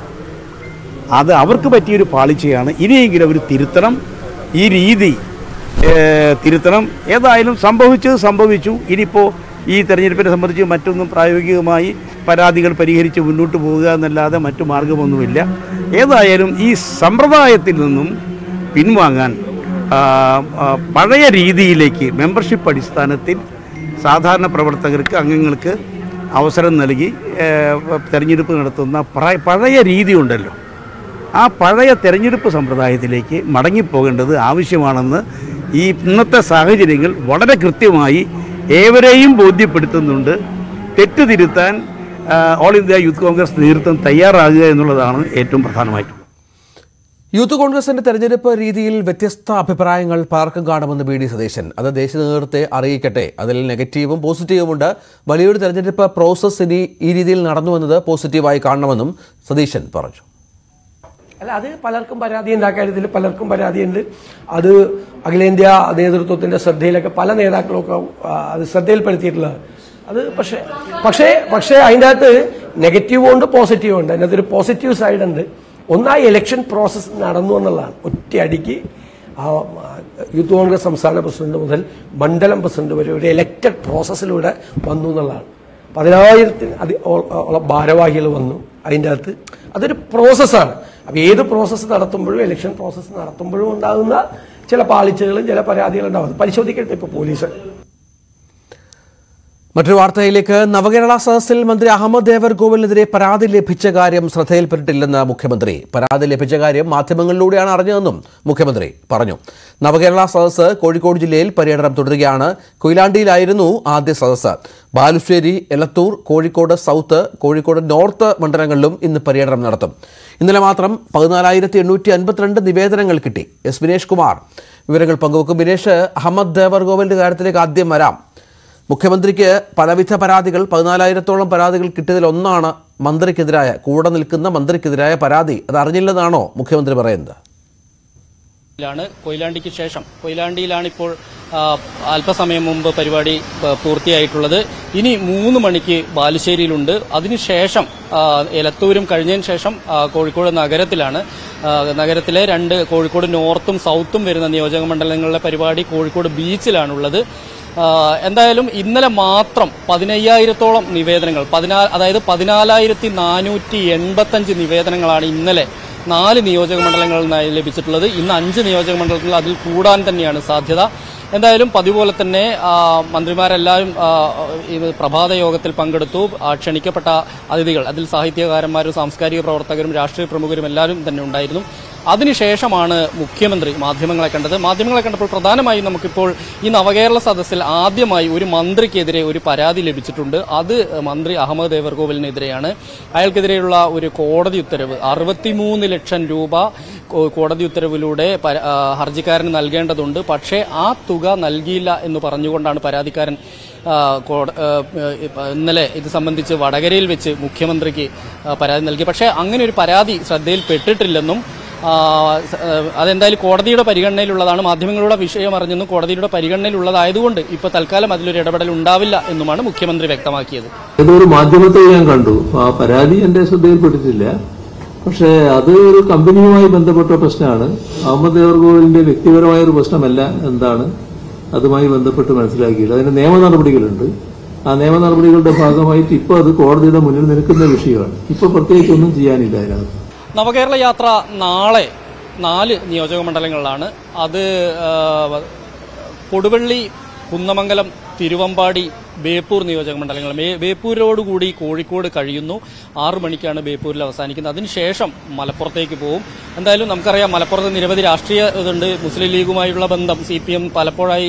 അത് അവർക്ക് പറ്റിയൊരു പാളിച്ചയാണ് ഇനിയെങ്കിലും അവർ തിരുത്തണം ഈ രീതി ഏഹ്, തിരുത്തണം ഏതായാലും സംഭവിച്ചത് സംഭവിച്ചു ഇനിയിപ്പോൾ ഈ തെരഞ്ഞെടുപ്പിനെ സംബന്ധിച്ച് മറ്റൊന്നും പ്രായോഗികമായി പരാതികൾ പരിഹരിച്ച് മുന്നോട്ട് പോവുക എന്നല്ലാതെ മറ്റു മാർഗമൊന്നുമില്ല ഏതായാലും ഈ സമ്പ്രദായത്തിൽ നിന്നും പിൻവാങ്ങാൻ ആ, ആ, പഴയ രീതിയിലേക്ക് മെമ്പർഷിപ്പ് അടിസ്ഥാനത്തിൽ സാധാരണ പ്രവർത്തകർക്ക് അംഗങ്ങൾക്ക് അവസരം നൽകി ഏഹ്, തെരഞ്ഞെടുപ്പ് നടത്തുന്ന പ്ര- പഴയ രീതി ഉണ്ടല്ലോ ആ പഴയ തെരഞ്ഞെടുപ്പ് സമ്പ്രദായത്തിലേക്ക് മടങ്ങിപ്പോകേണ്ടത് ആവശ്യമാണെന്ന് ഈ ഇന്നത്തെ സാഹചര്യങ്ങൾ വളരെ കൃത്യമായി ഏവരെയും ബോധ്യപ്പെടുത്തുന്നുണ്ട് തെറ്റ് തിരുത്താൻ ആ, ഓൾ ഇന്ത്യ യൂത്ത് കോൺഗ്രസ് നേതൃത്വം തയ്യാറാകുക എന്നുള്ളതാണ് ഏറ്റവും പ്രധാനമായിട്ടും യൂത്ത് കോൺഗ്രസിന്റെ തെരഞ്ഞെടുപ്പ് രീതിയിൽ വ്യത്യസ്ത അഭിപ്രായങ്ങൾ പലർക്കും കാണുമെന്ന് ബി ഡി സതീശൻ അത് ദേശീയ നേതൃത്വത്തെ അറിയിക്കട്ടെ അതിൽ നെഗറ്റീവും പോസിറ്റീവുമുണ്ട് വലിയൊരു തെരഞ്ഞെടുപ്പ് പ്രോസസ്സ് ഇനി ഈ രീതിയിൽ നടന്നുവെന്നത് പോസിറ്റീവായി കാണണമെന്നും സതീശൻ പറഞ്ഞു അല്ല അത് പലർക്കും പരാതിയുണ്ട് ആ കാര്യത്തിൽ പലർക്കും പരാതിയുണ്ട് അത് അഖിലേന്ത്യാ നേതൃത്വത്തിന്റെ ശ്രദ്ധയിലൊക്കെ പല നേതാക്കളൊക്കെ ആ, അത് ശ്രദ്ധയിൽപ്പെടുത്തിയിട്ടുള്ളത് അത് പക്ഷേ പക്ഷേ പക്ഷേ അതിൻ്റെ അകത്ത് നെഗറ്റീവും ഉണ്ട് പോസിറ്റീവും ഉണ്ട് അതിനകത്ത് ഒരു പോസിറ്റീവ് സൈഡ് ഉണ്ട് ഒന്നായി ഇലക്ഷൻ പ്രോസസ്സ് നടന്നു എന്നുള്ളതാണ് ഒറ്റയടിക്ക് ആ, ആ, യൂത്ത് കോൺഗ്രസ് സംസ്ഥാന പ്രസിഡന്റ് മുതൽ മണ്ഡലം പ്രസിഡന്റ് വരെ ഒരു ഇലക്റ്റഡ് പ്രോസസ്സിലൂടെ വന്നു എന്നുള്ളതാണ് പതിനായിരത്തിന് അതി ഓ- ഓളം ഭാരവാഹികൾ വന്നു അതിൻ്റെ അകത്ത് അതൊരു പ്രോസസ്സാണ് അപ്പോൾ ഏത് പ്രോസസ്സ് നടത്തുമ്പോഴും ഇലക്ഷൻ പ്രോസസ്സ് നടത്തുമ്പോഴും ഉണ്ടാകുന്ന ചില പാളിച്ചകളും ചില പരാതികളും ഉണ്ടാവും അത് പരിശോധിക്കട്ടെ ഇപ്പോൾ പോലീസ് മറ്റൊരു വാർത്തയിലേക്ക് നവകേരള സദസ്സിൽ മന്ത്രി അഹമ്മദ് ദേവർകോവിലിനെതിരെ പരാതി ലഭിച്ച കാര്യം ശ്രദ്ധയിൽപ്പെട്ടിട്ടില്ലെന്ന് മുഖ്യമന്ത്രി പരാതി ലഭിച്ച കാര്യം മാധ്യമങ്ങളിലൂടെയാണ് അറിഞ്ഞതെന്നും മുഖ്യമന്ത്രി പറഞ്ഞു നവകേരള സദസ്സ് കോഴിക്കോട് ജില്ലയിൽ പര്യടനം തുടരുകയാണ് കൊയിലാണ്ടിയിലായിരുന്നു ആദ്യ സദസ്സ് ബാലുശ്ശേരി എലത്തൂർ കോഴിക്കോട് സൗത്ത് കോഴിക്കോട് നോർത്ത് മണ്ഡലങ്ങളിലും ഇന്ന് പര്യടനം നടത്തും ഇന്നലെ മാത്രം പതിനാലായിരത്തി എണ്ണൂറ്റി അൻപത്തിരണ്ട് നിവേദനങ്ങൾ കിട്ടി എസ് വിനേഷ് കുമാർ വിവരങ്ങൾ പങ്കുവെക്കും വിനേഷ് അഹമ്മദ് ദേവർകോവിലിന്റെ കാര്യത്തിലേക്ക് ആദ്യം വരാം മുഖ്യമന്ത്രിക്ക് പലവിധ പരാതികൾ പതിനാലായിരത്തോളം പരാതികൾ കിട്ടിയതിൽ ഒന്നാണ് മന്ത്രിക്കെതിരായ കൂടെ നിൽക്കുന്ന മന്ത്രിക്കെതിരായ പരാതി അത് അറിഞ്ഞില്ലെന്നാണോ മുഖ്യമന്ത്രി പറയുന്നത് ാണ് കൊയിലാണ്ടിക്ക് ശേഷം കൊയിലാണ്ടിയിലാണ് ഇപ്പോൾ ആ, അല്പസമയം മുമ്പ് പരിപാടി പ- പൂർത്തിയായിട്ടുള്ളത് ഇനി മൂന്ന് മണിക്ക് ബാലുശ്ശേരിയിലുണ്ട് അതിനുശേഷം ആ, എലത്തൂരും കഴിഞ്ഞതിന് ശേഷം ആ, കോഴിക്കോട് നഗരത്തിലാണ് ആ, നഗരത്തിലെ രണ്ട് കോഴിക്കോട് നോർത്തും സൗത്തും വരുന്ന നിയോജക മണ്ഡലങ്ങളിലെ പരിപാടി കോഴിക്കോട് ബീച്ചിലാണുള്ളത് ആ, എന്തായാലും ഇന്നലെ മാത്രം പതിനയ്യായിരത്തോളം നിവേദനങ്ങൾ പതിനാ അതായത് പതിനാലായിരത്തി നാനൂറ്റി എൺപത്തഞ്ച് നിവേദനങ്ങളാണ് ഇന്നലെ നാല് നിയോജക മണ്ഡലങ്ങളിൽ നിന്നായി ലഭിച്ചിട്ടുള്ളത് ഇന്ന് അഞ്ച് നിയോജക മണ്ഡലത്തിൽ അതിൽ കൂടാൻ തന്നെയാണ് സാധ്യത എന്തായാലും പതിപോലെ തന്നെ ആ, മന്ത്രിമാരെല്ലാവരും ആ, ഈ പ്രഭാത യോഗത്തിൽ പങ്കെടുത്തു ആ, ക്ഷണിക്കപ്പെട്ട അതിഥികൾ അതിൽ സാഹിത്യകാരന്മാരും സാംസ്കാരിക പ്രവർത്തകരും രാഷ്ട്രീയ പ്രമുഖരും എല്ലാവരും തന്നെ ഉണ്ടായിരുന്നു അതിനുശേഷമാണ് മുഖ്യമന്ത്രി മാധ്യമങ്ങളെ കണ്ടത് മാധ്യമങ്ങളെ കണ്ടപ്പോൾ പ്രധാനമായും നമുക്കിപ്പോൾ ഈ നവകേരള സദസ്സിൽ ആദ്യമായി ഒരു മന്ത്രിക്കെതിരെ ഒരു പരാതി ലഭിച്ചിട്ടുണ്ട് അത് മന്ത്രി അഹമ്മദ് ദേവർകോവിലിനെതിരെയാണ് അയാൾക്കെതിരെയുള്ള ഒരു കോടതി ഉത്തരവ് അറുപത്തിമൂന്ന് ലക്ഷം രൂപ കോ- കോടതി ഉത്തരവിലൂടെ പര- ആ, ഹർജിക്കാരന് നൽകേണ്ടതുണ്ട് പക്ഷേ ആ തുക നൽകിയില്ല എന്ന് പറഞ്ഞുകൊണ്ടാണ് പരാതിക്കാരൻ ആ, കോട- ആ, ഇപ്പ- ഇന്നലെ ഇത് സംബന്ധിച്ച് വടകരയിൽ വെച്ച് മുഖ്യമന്ത്രിക്ക് ആ, പരാതി നൽകി പക്ഷേ അങ്ങനെ ഒരു പരാതി ശ്രദ്ധയിൽപ്പെട്ടിട്ടില്ലെന്നും ആ, സ- ആ, അതെന്തായാലും കോടതിയുടെ പരിഗണനയിലുള്ളതാണ് മാധ്യമങ്ങളുടെ വിഷയം അറിഞ്ഞെന്നും കോടതിയുടെ പരിഗണനയിലുള്ളതായതുകൊണ്ട് ഇപ്പോൾ തൽക്കാലം അതിലൊരു ഇടപെടൽ ഉണ്ടാവില്ല എന്നുമാണ് മുഖ്യമന്ത്രി വ്യക്തമാക്കിയത് ഏതൊരു മാധ്യമത്തിൽ ഞാൻ കണ്ടു ആ പരാതി എന്റെ ശ്രദ്ധയിൽപ്പെട്ടിട്ടില്ല പക്ഷേ അത് ഒരു കമ്പനിയുമായി ബന്ധപ്പെട്ട പ്രശ്നമാണ് അഹമ്മദ് ദേവർഗോവിലിന്റെ വ്യക്തിപരമായ ഒരു പ്രശ്നമല്ല എന്താണ് അതുമായി ബന്ധപ്പെട്ട് മനസ്സിലാക്കിയില്ല അതിന് നിയമ നടപടികളുണ്ട് ആ നിയമ നടപടികളുടെ ഭാഗമായിട്ട് ഇപ്പോൾ അത് കോടതിയുടെ മുന്നിൽ നിൽക്കുന്ന വിഷയമാണ് ഇപ്പോൾ പ്രത്യേകിച്ച് ഒന്നും ചെയ്യാനില്ല അതിനകത്ത് നവകേരള യാത്ര നാളെ നാല് നിയോജക മണ്ഡലങ്ങളിലാണ് അത് ആ, കൊടുവള്ളി കുന്നമംഗലം തിരുവമ്പാടി ബേപ്പൂർ നിയോജക മണ്ഡലങ്ങൾ ബേ- ബേപ്പൂരോടുകൂടി കോഴിക്കോട് കഴിയുന്നു ആറു മണിക്കാണ് ബേപ്പൂരിൽ അവസാനിക്കുന്നത് അതിനുശേഷം മലപ്പുറത്തേക്ക് പോകും എന്തായാലും നമുക്കറിയാം മലപ്പുറത്ത് നിരവധി രാഷ്ട്രീയ ഇതുണ്ട് മുസ്ലിം ലീഗുമായുള്ള ബന്ധം സി പി എം പലപ്പോഴായി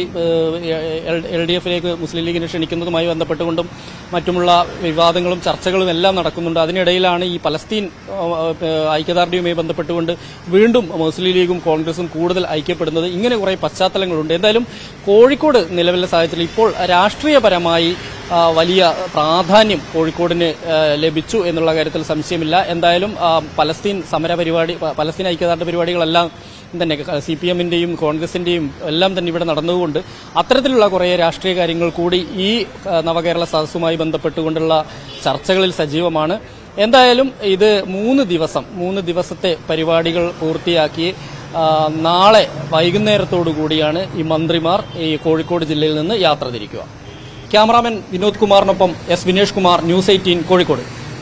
എൽ ഡി എഫിലേക്ക് മുസ്ലിം ലീഗിനെ ക്ഷണിക്കുന്നതുമായി ബന്ധപ്പെട്ടുകൊണ്ടും മറ്റുമുള്ള വിവാദങ്ങളും ചർച്ചകളും എല്ലാം നടക്കുന്നുണ്ട് അതിനിടയിലാണ് ഈ പലസ്തീൻ ആ, ആ, ഐക്യദാർഢ്യവുമായി ബന്ധപ്പെട്ടുകൊണ്ട് വീണ്ടും മുസ്ലിം ലീഗും കോൺഗ്രസും കൂടുതൽ ഐക്യപ്പെടുന്നത് ഇങ്ങനെ കുറേ പശ്ചാത്തലങ്ങളുണ്ട് എന്തായാലും കോഴിക്കോട് നിലവിലെ സാഹചര്യത്തിൽ ഇപ്പോൾ രാഷ്ട്രീയപരമായി ആ, വലിയ പ്രാധാന്യം കോഴിക്കോടിന് ആ, ലഭിച്ചു എന്നുള്ള കാര്യത്തിൽ സംശയമില്ല എന്തായാലും ആ, പലസ്തീൻ സമര പരിപാടി പ- പലസ്തീൻ ഐക്യദാർഢ്യ പരിപാടികളെല്ലാം തന്നെ സി പി എമ്മിന്റെയും കോൺഗ്രസിന്റെയും എല്ലാം തന്നെ ഇവിടെ നടന്നതുകൊണ്ട് അത്തരത്തിലുള്ള കുറേ രാഷ്ട്രീയ കാര്യങ്ങൾ കൂടി ഈ ആ, നവകേരള സദസ്സുമായി ബന്ധപ്പെട്ടുകൊണ്ടുള്ള ചർച്ചകളിൽ സജീവമാണ് എന്തായാലും ഇത് മൂന്ന് ദിവസം മൂന്ന് ദിവസത്തെ പരിപാടികൾ പൂർത്തിയാക്കി ആ, നാളെ വൈകുന്നേരത്തോടു കൂടിയാണ് ഈ മന്ത്രിമാർ ഈ കോഴിക്കോട് ജില്ലയിൽ നിന്ന് യാത്ര തിരിക്കുക ക്യാമറാമാൻ വിനോദ് കുമാറിനൊപ്പം S Vinesh Kumar news eighteen Kozhikode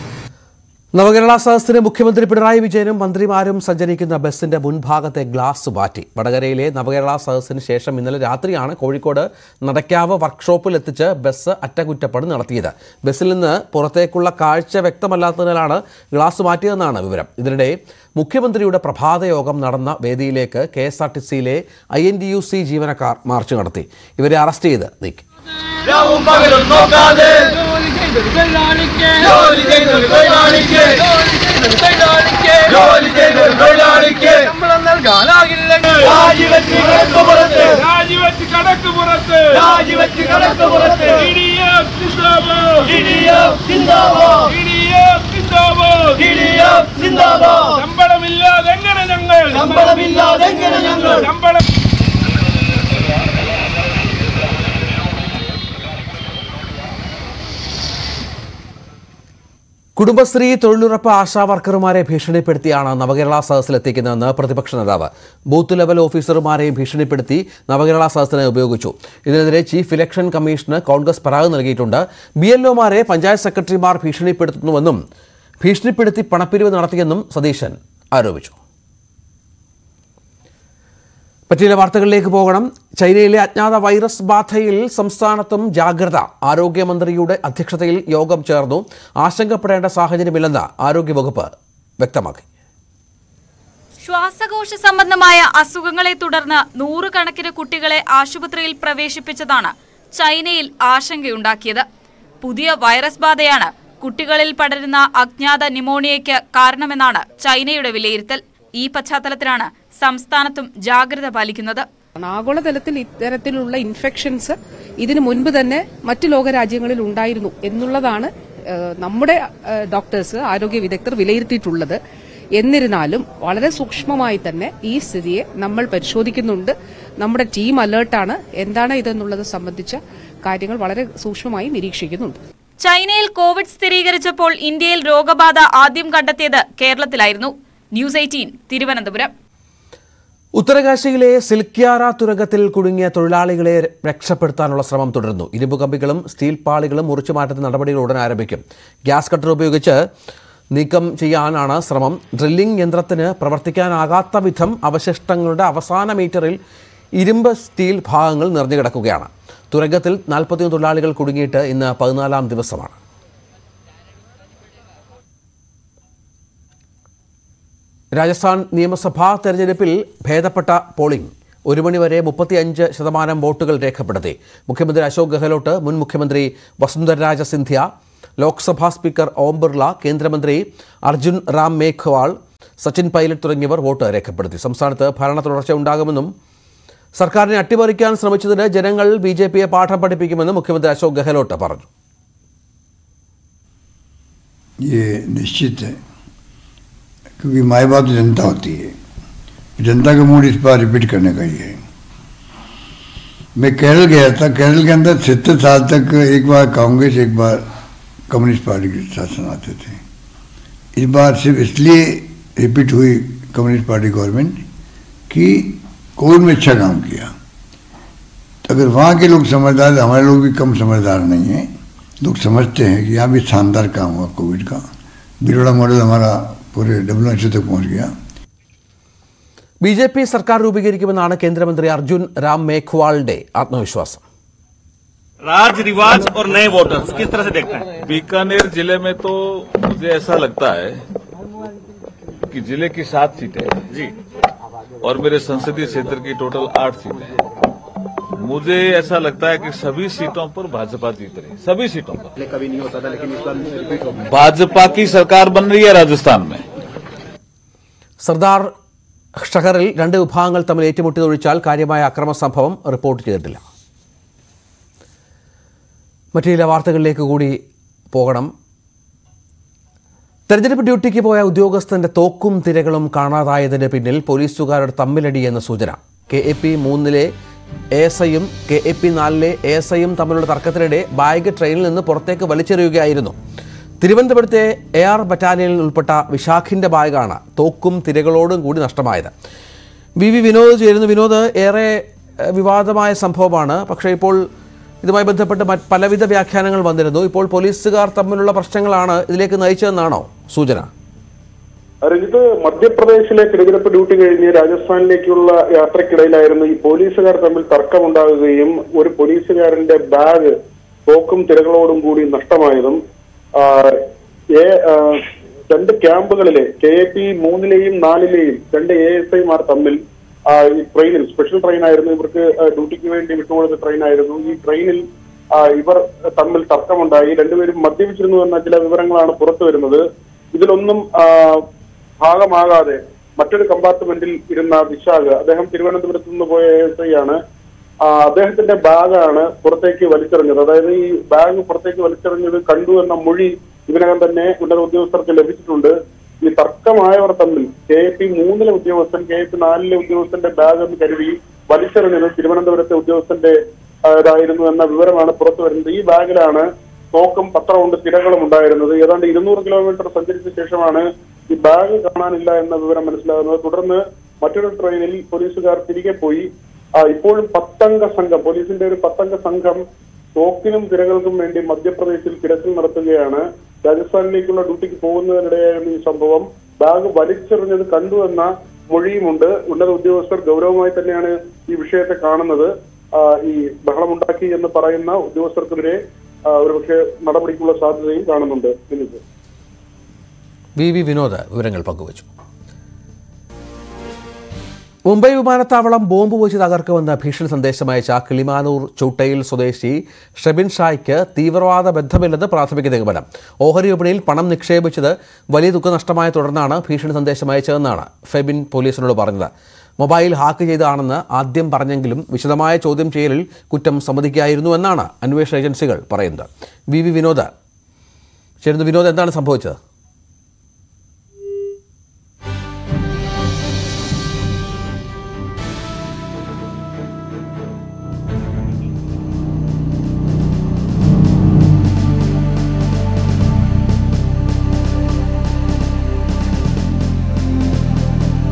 Navakerala സദസ്സിന് മുഖ്യമന്ത്രി പിണറായി വിജയനും മന്ത്രിമാരും സഞ്ചരിക്കുന്ന ബസിന്റെ മുൻഭാഗത്തെ ഗ്ലാസ് മാറ്റി വടകരയിലെ നവകേരള സദസ്സിന് ശേഷം ഇന്നലെ രാത്രിയാണ് കോഴിക്കോട് നടക്കാവ് വർക്ക്ഷോപ്പിൽ എത്തിച്ച് ബസ് അറ്റകുറ്റപ്പണി നടത്തിയത് ബസ്സിൽ നിന്ന് പുറത്തേക്കുള്ള കാഴ്ച വ്യക്തമല്ലാത്തതിനാലാണ് ഗ്ലാസ് മാറ്റിയതെന്നാണ് വിവരം ഇതിനിടെ മുഖ്യമന്ത്രിയുടെ പ്രഭാത യോഗം നടന്ന വേദിയിലേക്ക് കെ എസ് ആർ ടി സിയിലെ I N T U C ജീവനക്കാർ മാർച്ച് നടത്തി ഇവരെ അറസ്റ്റ് ചെയ്ത് നീക്കി രാവും പകലും നോക്കാതെ ജോലി ചെയ്തൊരു തൊഴിലാളിക്ക് ജോലി ചെയ്തൊരു തൊഴിലാളിക്ക് ജോലി ചെയ്തൊരു തൊഴിലാളിക്ക് ശമ്പളം നൽകാനാകില്ലെങ്കിൽ രാജിവെച്ച് കടക്ക് പുറത്ത് രാജിവെച്ച് കടക്ക് പുറത്ത് രാജിവെച്ച് കടക്ക് പുറത്ത് ഇടിയഫ് സിന്ദാബാദ് ഇടിയഫ് സിന്ദാബാദ് ഇടിയഫ് സിന്ദാബാദ് ഇടിയഫ് സിന്ദാബാദ് ശമ്പളമില്ലാതെ എങ്ങനെ ഞങ്ങൾ ശമ്പളമില്ലാതെ എങ്ങനെ ഞങ്ങൾ ശമ്പളം കുടുംബശ്രീ തൊഴിലുറപ്പ് ആശാ വർക്കർമാരെ ഭീഷണിപ്പെടുത്തിയാണ് നവകേരള സദസ്സിലെത്തിക്കുന്നതെന്ന് പ്രതിപക്ഷ നേതാവ് ബൂത്ത് ലെവൽ ഓഫീസർമാരെയും ഭീഷണിപ്പെടുത്തി നവകേരള സദസ്സിനെ ഉപയോഗിച്ചു ഇതിനെതിരെ ചീഫ് ഇലക്ഷൻ കമ്മീഷന് കോൺഗ്രസ് പരാതി നൽകിയിട്ടുണ്ട് ബി എൽ ഒമാരെ പഞ്ചായത്ത് സെക്രട്ടറിമാർ ഭീഷണിപ്പെടുത്തുന്നുവെന്നും ഭീഷണിപ്പെടുത്തി പണപ്പിരിവ് നടത്തിയെന്നും സതീശൻ ആരോപിച്ചു പറ്റിയ വാർത്തകളിലേക്ക് പോകണം ചൈനയിലെ അജ്ഞാത വൈറസ് ബാധയിൽ സംസ്ഥാനത്തും ജാഗ്രത ആരോഗ്യമന്ത്രിയുടെ അധ്യക്ഷതയിൽ യോഗം ചേർന്നു ആശങ്കപ്പെടേണ്ട സാഹചര്യമില്ലെന്ന് ആരോഗ്യവകുപ്പ് വ്യക്തമാക്കി ശ്വാസകോശ സംബന്ധമായ അസുഖങ്ങളെ തുടർന്ന് നൂറുകണക്കിന് കുട്ടികളെ ആശുപത്രിയിൽ പ്രവേശിപ്പിച്ചതാണ് ചൈനയിൽ ആശങ്കയുണ്ടാക്കിയത് പുതിയ വൈറസ് ബാധയാണ് കുട്ടികളിൽ പടരുന്ന അജ്ഞാത ന്യൂമോണിയയ്ക്ക് കാരണമെന്നാണ് ചൈനയുടെ വിലയിരുത്തൽ ഈ പശ്ചാത്തലത്തിലാണ് സംസ്ഥാനത്തും ജാഗ്രത പാലിക്കുന്നത് ആഗോളതലത്തിൽ ഇത്തരത്തിലുള്ള ഇൻഫെക്ഷൻസ് ഇതിനു മുൻപ് തന്നെ മറ്റു ലോകരാജ്യങ്ങളിൽ ഉണ്ടായിരുന്നു എന്നുള്ളതാണ് ഏഹ്, നമ്മുടെ ഏഹ്, ഡോക്ടേഴ്സ് ആരോഗ്യ വിദഗ്ധർ വിലയിരുത്തിയിട്ടുള്ളത് എന്നിരുന്നാലും വളരെ സൂക്ഷ്മമായി തന്നെ ഈ സ്ഥിതിയെ നമ്മൾ പരിശോധിക്കുന്നുണ്ട് നമ്മുടെ ടീം അലേർട്ടാണ് എന്താണ് ഇതെന്നുള്ളത് സംബന്ധിച്ച കാര്യങ്ങൾ വളരെ സൂക്ഷ്മമായി നിരീക്ഷിക്കുന്നുണ്ട് ചൈനയിൽ കോവിഡ് സ്ഥിരീകരിച്ചപ്പോൾ ഇന്ത്യയിൽ രോഗബാധ ആദ്യം കണ്ടെത്തിയത് കേരളത്തിലായിരുന്നു ന്യൂസ് എയ്റ്റീൻ തിരുവനന്തപുരം ഉത്തരകാശിയിലെ സിൽക്യാര തുരങ്കത്തിൽ കുടുങ്ങിയ തൊഴിലാളികളെ രക്ഷപ്പെടുത്താനുള്ള ശ്രമം തുടരുന്നു ഇരുമ്പ് കമ്പികളും സ്റ്റീൽ പാളികളും മുറിച്ചു മാറ്റുന്ന നടപടികൾ ഉടൻ ആരംഭിക്കും ഗ്യാസ് കട്ടർ ഉപയോഗിച്ച് നീക്കം ചെയ്യാനാണ് ശ്രമം ഡ്രില്ലിംഗ് യന്ത്രത്തിന് പ്രവർത്തിക്കാനാകാത്ത വിധം അവശിഷ്ടങ്ങളുടെ അവസാന മീറ്ററിൽ ഇരുമ്പ് സ്റ്റീൽ ഭാഗങ്ങൾ നിറഞ്ഞു കിടക്കുകയാണ് തുരങ്കത്തിൽ നാൽപ്പത്തിയൊന്ന് തൊഴിലാളികൾ കുടുങ്ങിയിട്ട് ഇന്ന് പതിനാലാം ദിവസമാണ് രാജസ്ഥാൻ നിയമസഭാ തെരഞ്ഞെടുപ്പിൽ ഭേദപ്പെട്ട പോളിംഗ് ഒരു മണിവരെ മുപ്പത്തിയഞ്ച് ശതമാനം വോട്ടുകൾ രേഖപ്പെടുത്തി മുഖ്യമന്ത്രി അശോക് ഗെഹ്ലോട്ട് മുൻ മുഖ്യമന്ത്രി വസുന്ധരരാജ സിന്ധ്യ ലോക്സഭാ സ്പീക്കർ ഓം ബിർള കേന്ദ്രമന്ത്രി അർജുൻ റാം മേഘ്വാൾ സച്ചിൻ പൈലറ്റ് തുടങ്ങിയവർ വോട്ട് രേഖപ്പെടുത്തി സംസ്ഥാനത്ത് ഭരണ തുടർച്ച ഉണ്ടാകുമെന്നും സർക്കാരിനെ അട്ടിമറിക്കാൻ ശ്രമിച്ചതിന് ജനങ്ങൾ ബി ജെ പിയെ പാഠം പഠിപ്പിക്കുമെന്നും മുഖ്യമന്ത്രി അശോക് ഗെഹ്ലോട്ട് പറഞ്ഞു ये निश्चित है क्योंकि माए बाप तो जनता होती है जनता का मूड इस बार रिपीट करने का ही है मैं केरल गया था केरल के अंदर सत्तर साल तक एक बार कांग्रेस एक बार कम्युनिस्ट पार्टी के शासन आते थे इस बार सिर्फ इसलिए रिपीट हुई कम्युनिस्ट पार्टी गवर्नमेंट कि कोविड में अच्छा काम किया तो अगर वहाँ के लोग समझदार हमारे लोग भी कम समझदार नहीं हैं लोग समझते हैं कि यहाँ भी शानदार काम हुआ कोविड का बिरोड़ा मॉडल हमारा पूरे डब्ल्यू तक पहुँच गया ബി ജെ പി സർക്കാർ രൂപീകരിക്കുമെന്നാണ് കേന്ദ്രമന്ത്രി അർജുൻ റാം മേഘ്വാളിന്റെ ആത്മവിശ്വാസം राज रिवाज और नए वोटर्स किस तरह से देखते हैं बीकानेर जिले में तो मुझे ऐसा लगता है कि जिले की सात सीटें हैं जी और मेरे संसदीय क्षेत्र की टोटल आठ सीटें हैं मुझे ऐसा लगता है कि सभी सीटों पर भाजपा जीत रही है सभी सीटों पर कभी नहीं होता था लेकिन इस बार रिपीट हो गया भाजपा की सरकार बन रही है राजस्थान में സർദാർ ഷഹറിൽ രണ്ട് വിഭാഗങ്ങൾ തമ്മിൽ ഏറ്റുമുട്ടിയതൊഴിച്ചാൽ കാര്യമായ അക്രമ സംഭവം റിപ്പോർട്ട് ചെയ്തിട്ടില്ല മറ്റു ചില വാർത്തകളിലേക്ക് കൂടി പോകണം തെരഞ്ഞെടുപ്പ് ഡ്യൂട്ടിക്ക് പോയ ഉദ്യോഗസ്ഥന്റെ തോക്കും തിരകളും കാണാതായതിന് പിന്നിൽ പോലീസുകാരുടെ തമ്മിലടി എന്ന സൂചന കെ എ പി മൂന്നിലെ എ എസ് ഐയും കെ എ പി നാലിലെ എ എസ് ഐയും തമ്മിലുള്ള തർക്കത്തിനിടെ ബാഗ് ട്രെയിനിൽ നിന്ന് പുറത്തേക്ക് വലിച്ചെറിയുകയായിരുന്നു തിരുവനന്തപുരത്തെ എ ആർ ബറ്റാലിയനിൽ ഉൾപ്പെട്ട വിശാഖിന്റെ ബാഗാണ് തോക്കും തിരകളോടും കൂടി നഷ്ടമായത് വി വി വിനോദ് ചേരുന്നു വിനോദ് ഏറെ ഏഹ്, വിവാദമായ സംഭവമാണ് പക്ഷേ ഇപ്പോൾ ഇതുമായി ബന്ധപ്പെട്ട് മറ്റ് പലവിധ വ്യാഖ്യാനങ്ങൾ വന്നിരുന്നു ഇപ്പോൾ പോലീസുകാർ തമ്മിലുള്ള പ്രശ്നങ്ങളാണ് ഇതിലേക്ക് നയിച്ചതെന്നാണോ സൂചന രഞ്ജിത്ത് മധ്യപ്രദേശിലെ തിരഞ്ഞെടുപ്പ് ഡ്യൂട്ടി കഴിഞ്ഞ് രാജസ്ഥാനിലേക്കുള്ള യാത്രക്കിടയിലായിരുന്നു ഈ പോലീസുകാർ തമ്മിൽ തർക്കമുണ്ടാകുകയും ഒരു പോലീസുകാരന്റെ ബാഗ് തോക്കും തിരകളോടും കൂടി നഷ്ടമായതും ആ, എ- ആ, രണ്ട് ക്യാമ്പുകളിലെ കെ എ പി മൂന്നിലെയും നാലിലെയും രണ്ട് എ എസ് ഐമാർ തമ്മിൽ ആ, ഈ ട്രെയിനിൽ സ്പെഷ്യൽ ട്രെയിൻ ആയിരുന്നു ഇവർക്ക് ആ, ഡ്യൂട്ടിക്ക് വേണ്ടി വിട്ടുകൊടുത്ത ട്രെയിൻ ആയിരുന്നു ഈ ട്രെയിനിൽ ആ, ഇവർ തമ്മിൽ തർക്കമുണ്ടായി രണ്ടുപേരും മദ്യപിച്ചിരുന്നു എന്ന ചില വിവരങ്ങളാണ് പുറത്തു വരുന്നത് ഇതിലൊന്നും ആ, ഭാഗമാകാതെ മറ്റൊരു കമ്പാർട്ട്മെന്റിൽ ഇരുന്ന വിശാഖ് അദ്ദേഹം തിരുവനന്തപുരത്ത് നിന്ന് പോയ എസ് ഐ ആണ് ആ, അദ്ദേഹത്തിന്റെ ബാഗാണ് പുറത്തേക്ക് വലിച്ചെറിഞ്ഞത് അതായത് ഈ ബാഗ് പുറത്തേക്ക് വലിച്ചെറിഞ്ഞത് കണ്ടു എന്ന മൊഴി ഇതിനകം തന്നെ ഉന്നത ഉദ്യോഗസ്ഥർക്ക് ലഭിച്ചിട്ടുണ്ട് ഈ തർക്കമായവർ തമ്മിൽ കെ എ പി മൂന്നിലെ ഉദ്യോഗസ്ഥൻ കെ എ പി നാലിലെ ഉദ്യോഗസ്ഥന്റെ ബാഗ് എന്ന് കരുതി വലിച്ചെറിഞ്ഞത് തിരുവനന്തപുരത്തെ ഉദ്യോഗസ്ഥന്റെ ആ, ഇതായിരുന്നു എന്ന വിവരമാണ് പുറത്തു വരുന്നത് ഈ ബാഗിലാണ് തോക്കും പത്രമുണ്ട് തിരകളും ഉണ്ടായിരുന്നത് ഏതാണ്ട് ഇരുന്നൂറ് കിലോമീറ്റർ സഞ്ചരിച്ച ശേഷമാണ് ഈ ബാഗ് കാണാനില്ല എന്ന വിവരം മനസ്സിലാകുന്നത് തുടർന്ന് മറ്റൊരു ട്രെയിനിൽ പോലീസുകാർ തിരികെ പോയി ആ, ഇപ്പോഴും പത്തംഗ സംഘം പോലീസിന്റെ ഒരു പത്തംഗ സംഘം തോക്കിനും തിരകൾക്കും വേണ്ടി മധ്യപ്രദേശിൽ തിരച്ചിൽ നടത്തുകയാണ് രാജസ്ഥാനിലേക്കുള്ള ഡ്യൂട്ടിക്ക് പോകുന്നതിനിടെയായിരുന്നു ഈ സംഭവം ബാഗ് വലിച്ചെറിഞ്ഞത് കണ്ടു എന്ന മൊഴിയുമുണ്ട് ഉന്നത ഉദ്യോഗസ്ഥർ ഗൗരവമായി തന്നെയാണ് ഈ വിഷയത്തെ കാണുന്നത് ആ, ഈ ബഹളമുണ്ടാക്കി എന്ന് പറയുന്ന ഉദ്യോഗസ്ഥർക്കെതിരെ ആ, ഒരുപക്ഷെ നടപടിക്കുള്ള സാധ്യതയും കാണുന്നുണ്ട് വിനിത് വി വി വിനോദ് വിവരങ്ങൾ പങ്കുവച്ചു മുംബൈ വിമാനത്താവളം ബോംബ് വെച്ച് തകർക്കുമെന്ന ഭീഷണി സന്ദേശം അയച്ച കിളിമാനൂർ ചൂട്ടയിൽ സ്വദേശി ഷെബിൻ ഷായ്ക്ക് തീവ്രവാദ ബന്ധമില്ലെന്ന് പ്രാഥമിക നിഗമനം ഓഹരി വിപണിയിൽ പണം നിക്ഷേപിച്ചത് വലിയ തുക നഷ്ടമായ തുടർന്നാണ് ഭീഷണി സന്ദേശം അയച്ചതെന്നാണ് ഫെബിൻ പോലീസിനോട് പറഞ്ഞത് മൊബൈൽ ഹാക്ക് ചെയ്തതാണെന്ന് ആദ്യം പറഞ്ഞെങ്കിലും വിശദമായ ചോദ്യം ചെയ്യലിൽ കുറ്റം സമ്മതിക്കായിരുന്നു എന്നാണ് അന്വേഷണ ഏജൻസികൾ പറയുന്നത് വി വി വിനോദ് ചേരുന്നു വിനോദ് എന്താണ് സംഭവിച്ചത്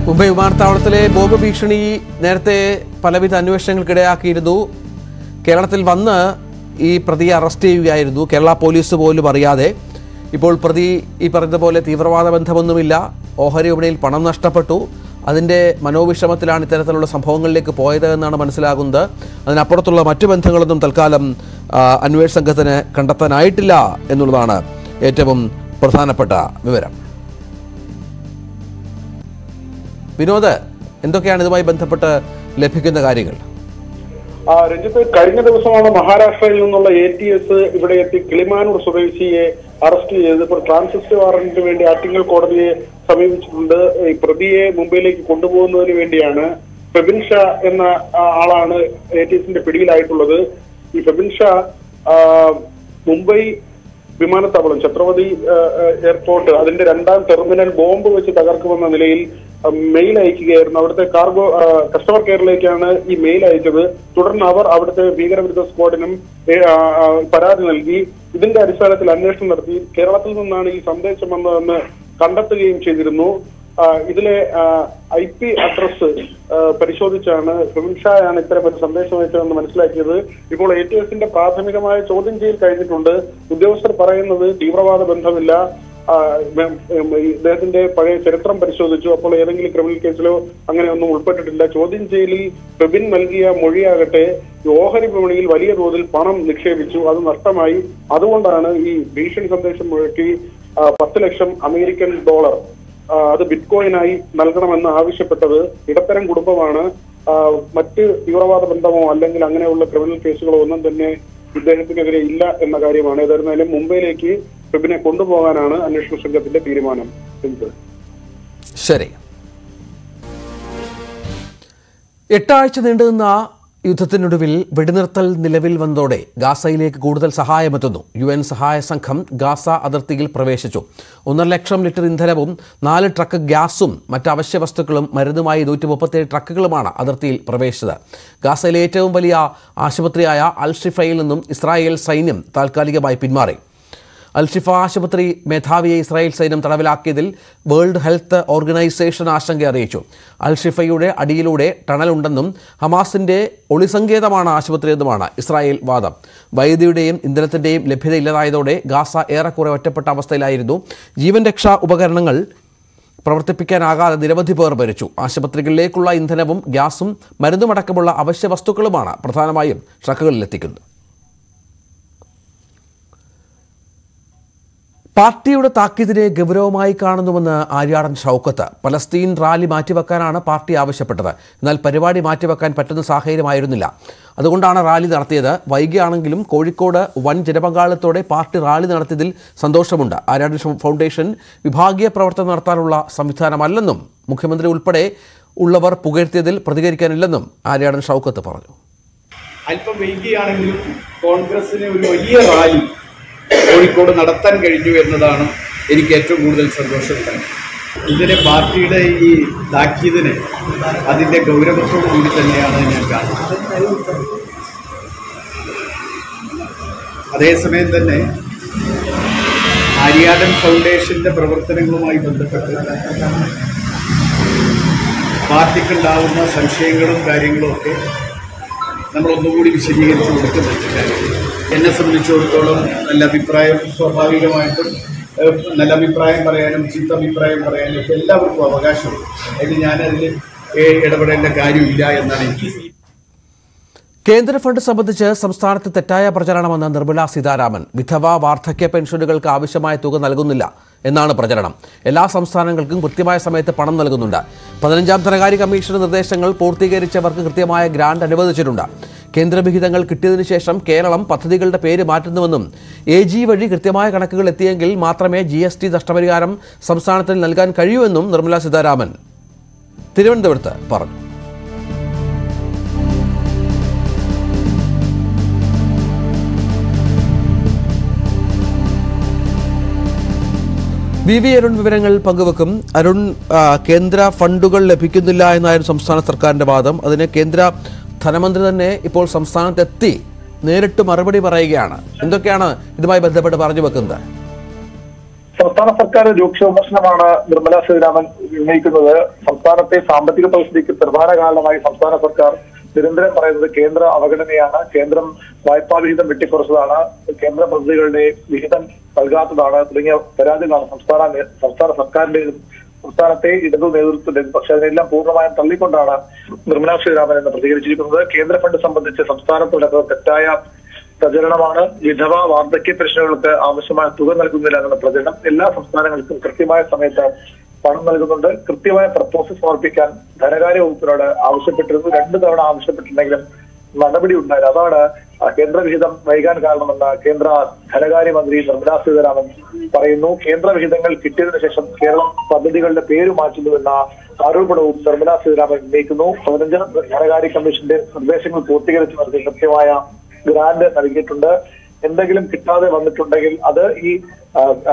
മുംബൈ വിമാനത്താവളത്തിലെ ബോംബ് ഭീഷണി നേരത്തെ പലവിധ അന്വേഷണങ്ങൾക്കിടയാക്കിയിരുന്നു കേരളത്തിൽ വന്ന് ഈ പ്രതിയെ അറസ്റ്റ് ചെയ്യുകയായിരുന്നു കേരള പോലീസ് പോലും അറിയാതെ ഇപ്പോൾ പ്രതി ഈ പറഞ്ഞ പോലെ തീവ്രവാദ ബന്ധമൊന്നുമില്ല ഓഹരി വിപണിയിൽ പണം നഷ്ടപ്പെട്ടു അതിൻ്റെ മനോവിഷമത്തിലാണ് ഇത്തരത്തിലുള്ള സംഭവങ്ങളിലേക്ക് പോയത് എന്നാണ് മനസ്സിലാകുന്നത് അതിനപ്പുറത്തുള്ള മറ്റു ബന്ധങ്ങളൊന്നും തൽക്കാലം ആ, അന്വേഷണ സംഘത്തിന് കണ്ടെത്താനായിട്ടില്ല എന്നുള്ളതാണ് ഏറ്റവും പ്രധാനപ്പെട്ട വിവരം വിനോദ് എന്തൊക്കെയാണ് ഇതുമായി ബന്ധപ്പെട്ട് ലഭിക്കുന്ന കാര്യങ്ങൾ ആ, രഞ്ജിത്ത് കഴിഞ്ഞ ദിവസമാണ് മഹാരാഷ്ട്രയിൽ നിന്നുള്ള എ ടി എസ് ഇവിടെ എത്തി കിളിമാനൂർ സ്വദേശിയെ അറസ്റ്റ് ചെയ്തത് ഇപ്പോൾ ട്രാൻസിസ്റ്റ് വാറന്റിന് വേണ്ടി ആറ്റിങ്ങൽ കോടതിയെ സമീപിച്ചിട്ടുണ്ട് ഈ പ്രതിയെ മുംബൈയിലേക്ക് കൊണ്ടുപോകുന്നതിന് വേണ്ടിയാണ് ഫെബിൻ ഷാ എന്ന ആ, ആളാണ് എ ടി എസിന്റെ പിടിയിലായിട്ടുള്ളത് ഈ ഫെബിൻ ഷാ ആ, മുംബൈ വിമാനത്താവളം ഛത്രപതി ആ, ആ, എയർപോർട്ട് അതിന്റെ രണ്ടാം ടെർമിനൽ ബോംബ് വെച്ച് തകർക്കുമെന്ന നിലയിൽ ആ, മെയിൽ അയക്കുകയായിരുന്നു അവിടുത്തെ കാർഗോ ആ, കസ്റ്റമർ കെയറിലേക്കാണ് ഈ മെയിൽ അയച്ചത് തുടർന്ന് അവർ അവിടുത്തെ ഭീകരവിരുദ്ധ സ്ക്വാഡിനും ഏ, ആ, ആ, പരാതി നൽകി ഇതിന്റെ അടിസ്ഥാനത്തിൽ അന്വേഷണം നടത്തി കേരളത്തിൽ നിന്നാണ് ഈ സന്ദേശം വന്നതെന്ന് കണ്ടെത്തുകയും ചെയ്തിരുന്നു ആ, ഇതിലെ ഐ പി അഡ്രസ് പരിശോധിച്ചാണ് ഫിമിൻഷായാണ് ഇത്തരം ഒരു സന്ദേശം അയച്ചതെന്ന് മനസ്സിലാക്കിയത് ഇപ്പോൾ എ ടി എസിന്റെ പ്രാഥമികമായ ചോദ്യം ചെയ്യൽ കഴിഞ്ഞിട്ടുണ്ട് ഉദ്യോഗസ്ഥർ പറയുന്നത് തീവ്രവാദ ബന്ധമില്ല ആ, ഉം, ഉം, ഇദ്ദേഹത്തിന്റെ പഴയ ചരിത്രം പരിശോധിച്ചു അപ്പോൾ ഏതെങ്കിലും ക്രിമിനൽ കേസിലോ അങ്ങനെയൊന്നും ഉൾപ്പെട്ടിട്ടില്ല ചോദ്യം ചെയ്യലിൽ ഫെബിൻ നൽകിയ മൊഴിയാകട്ടെ ഈ ഓഹരി വിപണിയിൽ വലിയ തോതിൽ പണം നിക്ഷേപിച്ചു അത് നഷ്ടമായി അതുകൊണ്ടാണ് ഈ ഭീഷണി സന്ദേശം മുഴക്കി ആ, പത്ത് ലക്ഷം അമേരിക്കൻ ഡോളർ ആ, അത് ബിറ്റ്കോയിനായി നൽകണമെന്ന് ആവശ്യപ്പെട്ടത് ഇടത്തരം കുടുംബമാണ് ആ, മറ്റ് തീവ്രവാദ ബന്ധമോ അല്ലെങ്കിൽ അങ്ങനെയുള്ള ക്രിമിനൽ കേസുകളോ ഒന്നും തന്നെ ഇദ്ദേഹത്തിനെതിരെ ഇല്ല എന്ന കാര്യമാണ് ഏതായിരുന്നാലും മുംബൈയിലേക്ക് ഫെബിനെ കൊണ്ടുപോകാനാണ് അന്വേഷണ സംഘത്തിന്റെ തീരുമാനം രഞ്ജിത്ത്. ശരി എട്ടാഴ്ച നീണ്ടുനിന്ന യുദ്ധത്തിനൊടുവിൽ വെടിനിർത്തൽ നിലവിൽ വന്നതോടെ ഗാസയിലേക്ക് കൂടുതൽ സഹായമെത്തുന്നു യു എൻ സഹായ സംഘം ഗാസ അതിർത്തിയിൽ പ്രവേശിച്ചു ഒന്നര ലക്ഷം ലിറ്റർ ഇന്ധനവും നാല് ട്രക്ക് ഗ്യാസും മറ്റ് അവശ്യ വസ്തുക്കളും മരുന്നുമായി നൂറ്റി മുപ്പത്തിയേഴ് ട്രക്കുകളുമാണ് അതിർത്തിയിൽ പ്രവേശിച്ചത് ഗാസയിലെ ഏറ്റവും വലിയ ആശുപത്രിയായ അൽഷിഫയിൽ നിന്നും ഇസ്രായേൽ സൈന്യം താൽക്കാലികമായി പിന്മാറി അൽഷിഫ ആശുപത്രി മേധാവിയെ ഇസ്രായേൽ സൈന്യം തടവിലാക്കിയതിൽ വേൾഡ് ഹെൽത്ത് ഓർഗനൈസേഷൻ ആശങ്ക അറിയിച്ചു അൽഷിഫയുടെ അടിയിലൂടെ ടണലുണ്ടെന്നും ഹമാസിന്റെ ഒളിസങ്കേതമാണ് ആശുപത്രിയെന്നുമാണ് ഇസ്രായേൽ വാദം വൈദ്യുതിയുടെയും ഇന്ധനത്തിന്റെയും ലഭ്യത ഇല്ലാതായതോടെ ഗാസ ഏറെക്കുറെ ഒറ്റപ്പെട്ട അവസ്ഥയിലായിരുന്നു ജീവൻ രക്ഷാ ഉപകരണങ്ങൾ പ്രവർത്തിപ്പിക്കാനാകാതെ നിരവധി പേർ മരിച്ചു ആശുപത്രികളിലേക്കുള്ള ഇന്ധനവും ഗ്യാസും മരുന്നുമടക്കമുള്ള അവശ്യ വസ്തുക്കളുമാണ് പ്രധാനമായും ട്രക്കുകളിലെത്തിക്കുന്നത് പാർട്ടിയുടെ താക്കീതിനെ ഗൗരവമായി കാണുന്നുവെന്ന് ആര്യാടൻ ഷൗക്കത്ത് പലസ്തീൻ റാലി മാറ്റിവെക്കാനാണ് പാർട്ടി ആവശ്യപ്പെട്ടത് എന്നാൽ പരിപാടി മാറ്റിവെക്കാൻ പറ്റുന്ന സാഹചര്യമായിരുന്നില്ല അതുകൊണ്ടാണ് റാലി നടത്തിയത് വൈകിയാണെങ്കിലും കോഴിക്കോട് വൻ ജനപങ്കാളിത്തത്തോടെ പാർട്ടി റാലി നടത്തിയതിൽ സന്തോഷമുണ്ട് ആര്യാടൻ ഫൗണ്ടേഷൻ വിഭാഗീയ പ്രവർത്തനം നടത്താനുള്ള സംവിധാനമല്ലെന്നും മുഖ്യമന്ത്രി ഉൾപ്പെടെ ഉള്ളവർ പുകഴ്ത്തിയതിൽ പ്രതികരിക്കാനില്ലെന്നും ആര്യാടൻ ഷൗക്കത്ത് പറഞ്ഞു അല്പം വൈകിയാണെങ്കിലും കോൺഗ്രസിന് ഒരു വലിയ റാലി കോഴിക്കോട് നടത്താൻ കഴിഞ്ഞു എന്നതാണ് എനിക്ക് ഏറ്റവും കൂടുതൽ സന്തോഷമുണ്ടായത് ഇതിനെ പാർട്ടിയുടെ ഈ താക്കീതിനെ അതിൻ്റെ ഗൗരവത്തോടു കൂടി തന്നെയാണ് ഞാൻ കാണുന്നത് അതേസമയം തന്നെ ആര്യാടൻ ഫൗണ്ടേഷന്റെ പ്രവർത്തനങ്ങളുമായി ബന്ധപ്പെട്ട് പാർട്ടിക്കുണ്ടാവുന്ന സംശയങ്ങളും കാര്യങ്ങളും ഒക്കെ നമ്മൾ ഒന്നുകൂടി വിശദീകരിച്ച് കൊടുക്കുന്നുണ്ട് കാര്യങ്ങൾ എന്നെ സംബന്ധിച്ചിടത്തോളം നല്ല അഭിപ്രായം സ്വാഭാവികമായിട്ടും ഏഹ്, നല്ല അഭിപ്രായം പറയാനും ചീത്ത അഭിപ്രായം പറയാനും ഒക്കെ എല്ലാവർക്കും അവകാശമുണ്ട് അതിന് ഞാനതിൽ ഏഹ്, ഇടപെടേണ്ട കാര്യമില്ല എന്നാണ് എനിക്ക് കേന്ദ്ര ഫണ്ട് സംബന്ധിച്ച് സംസ്ഥാനത്ത് തെറ്റായ പ്രചരണമെന്ന് നിർമ്മല സീതാരാമൻ വിധവ വാർദ്ധക്യ പെൻഷനുകൾക്ക് ആവശ്യമായ തുക നൽകുന്നില്ല എന്നാണ് പ്രചരണം എല്ലാ സംസ്ഥാനങ്ങൾക്കും കൃത്യമായ സമയത്ത് പണം നൽകുന്നുണ്ട് പതിനഞ്ചാം ധനകാര്യ കമ്മീഷന്റെ നിർദ്ദേശങ്ങൾ പൂർത്തീകരിച്ചവർക്ക് കൃത്യമായ ഗ്രാന്റ് അനുവദിച്ചിട്ടുണ്ട് കേന്ദ്രവിഹിതങ്ങൾ കിട്ടിയതിനു ശേഷം കേരളം പദ്ധതികളുടെ പേര് മാറ്റുന്നുവെന്നും എ ജി വഴി കൃത്യമായ കണക്കുകൾ എത്തിയെങ്കിൽ മാത്രമേ ജി എസ് ടി നഷ്ടപരിഹാരം സംസ്ഥാനത്തിന് നൽകാൻ കഴിയൂ എന്നും നിർമ്മല സീതാരാമൻ തിരുവനന്തപുരത്ത് പറഞ്ഞു വി വി അരുൺ വിവരങ്ങൾ പങ്കുവെക്കും അരുൺ ആ, കേന്ദ്ര ഫണ്ടുകൾ ലഭിക്കുന്നില്ല എന്നായിരുന്നു സംസ്ഥാന സർക്കാരിന്റെ വാദം അതിന് കേന്ദ്ര ധനമന്ത്രി തന്നെ ഇപ്പോൾ സംസ്ഥാനത്തെത്തി നേരിട്ട് മറുപടി പറയുകയാണ് എന്തൊക്കെയാണ് ഇതുമായി ബന്ധപ്പെട്ട് പറഞ്ഞു വെക്കുന്നത് സംസ്ഥാന സർക്കാർ രൂക്ഷ വിമർശനമാണ് നിർമ്മല സീതാരാമൻ ഉന്നയിക്കുന്നത് സംസ്ഥാനത്തെ സാമ്പത്തിക പരിസ്ഥിതിക്ക് പ്രധാന കാരണമായി സംസ്ഥാന സർക്കാർ നിരന്തരം പറയുന്നത് കേന്ദ്ര അവഗണനയാണ് കേന്ദ്രം വായ്പാ വിഹിതം വെട്ടിക്കുറച്ചതാണ് കേന്ദ്ര പദ്ധതികളുടെ വിഹിതം നൽകാത്തതാണ് തുടങ്ങിയ പരാതികളാണ് സംസ്ഥാന നേ- സംസ്ഥാന സർക്കാരിന്റെയും സംസ്ഥാനത്തെ ഇടതു നേതൃത്വത്തിന്റെ പക്ഷെ അതിനെല്ലാം പൂർണ്ണമായും തള്ളിക്കൊണ്ടാണ് നിർമ്മലാ സീതാരാമൻ എന്ന് പ്രതികരിച്ചിരിക്കുന്നത് കേന്ദ്ര ഫണ്ട് സംബന്ധിച്ച് സംസ്ഥാനത്ത് നടക്കുന്ന തെറ്റായ പ്രചരണമാണ് വിധവ വാർദ്ധക്യ പെൻഷനുകൾക്ക് ആവശ്യമായ തുക നൽകുന്നില്ല എന്നുള്ള പ്രചരണം എല്ലാ സംസ്ഥാനങ്ങൾക്കും കൃത്യമായ സമയത്ത് പണം നൽകുന്നുണ്ട് കൃത്യമായ പ്രപ്പോസൽ സമർപ്പിക്കാൻ ധനകാര്യ വകുപ്പിനോട് ആവശ്യപ്പെട്ടിരുന്നു രണ്ടു തവണ ആവശ്യപ്പെട്ടിട്ടുണ്ടെങ്കിലും നടപടി ഉണ്ടായില്ല അതാണ് ആ കേന്ദ്ര വിഹിതം വൈകാൻ കാരണമെന്ന് കേന്ദ്ര ധനകാര്യമന്ത്രി നിർമ്മലാ സീതാരാമൻ പറയുന്നു കേന്ദ്ര വിഹിതങ്ങൾ കിട്ടിയതിനു ശേഷം കേരളം പദ്ധതികളുടെ പേര് മാറ്റുന്നുവെന്ന ആരോപണവും നിർമ്മലാ സീതാരാമൻ ഉന്നയിക്കുന്നു പതിനഞ്ച് ധനകാര്യ കമ്മീഷന്റെ നിർദ്ദേശങ്ങൾ പൂർത്തീകരിച്ചു നടത്തി കൃത്യമായ ഗ്രാന്റ് നൽകിയിട്ടുണ്ട് എന്തെങ്കിലും കിട്ടാതെ വന്നിട്ടുണ്ടെങ്കിൽ അത് ഈ ആ, ആ,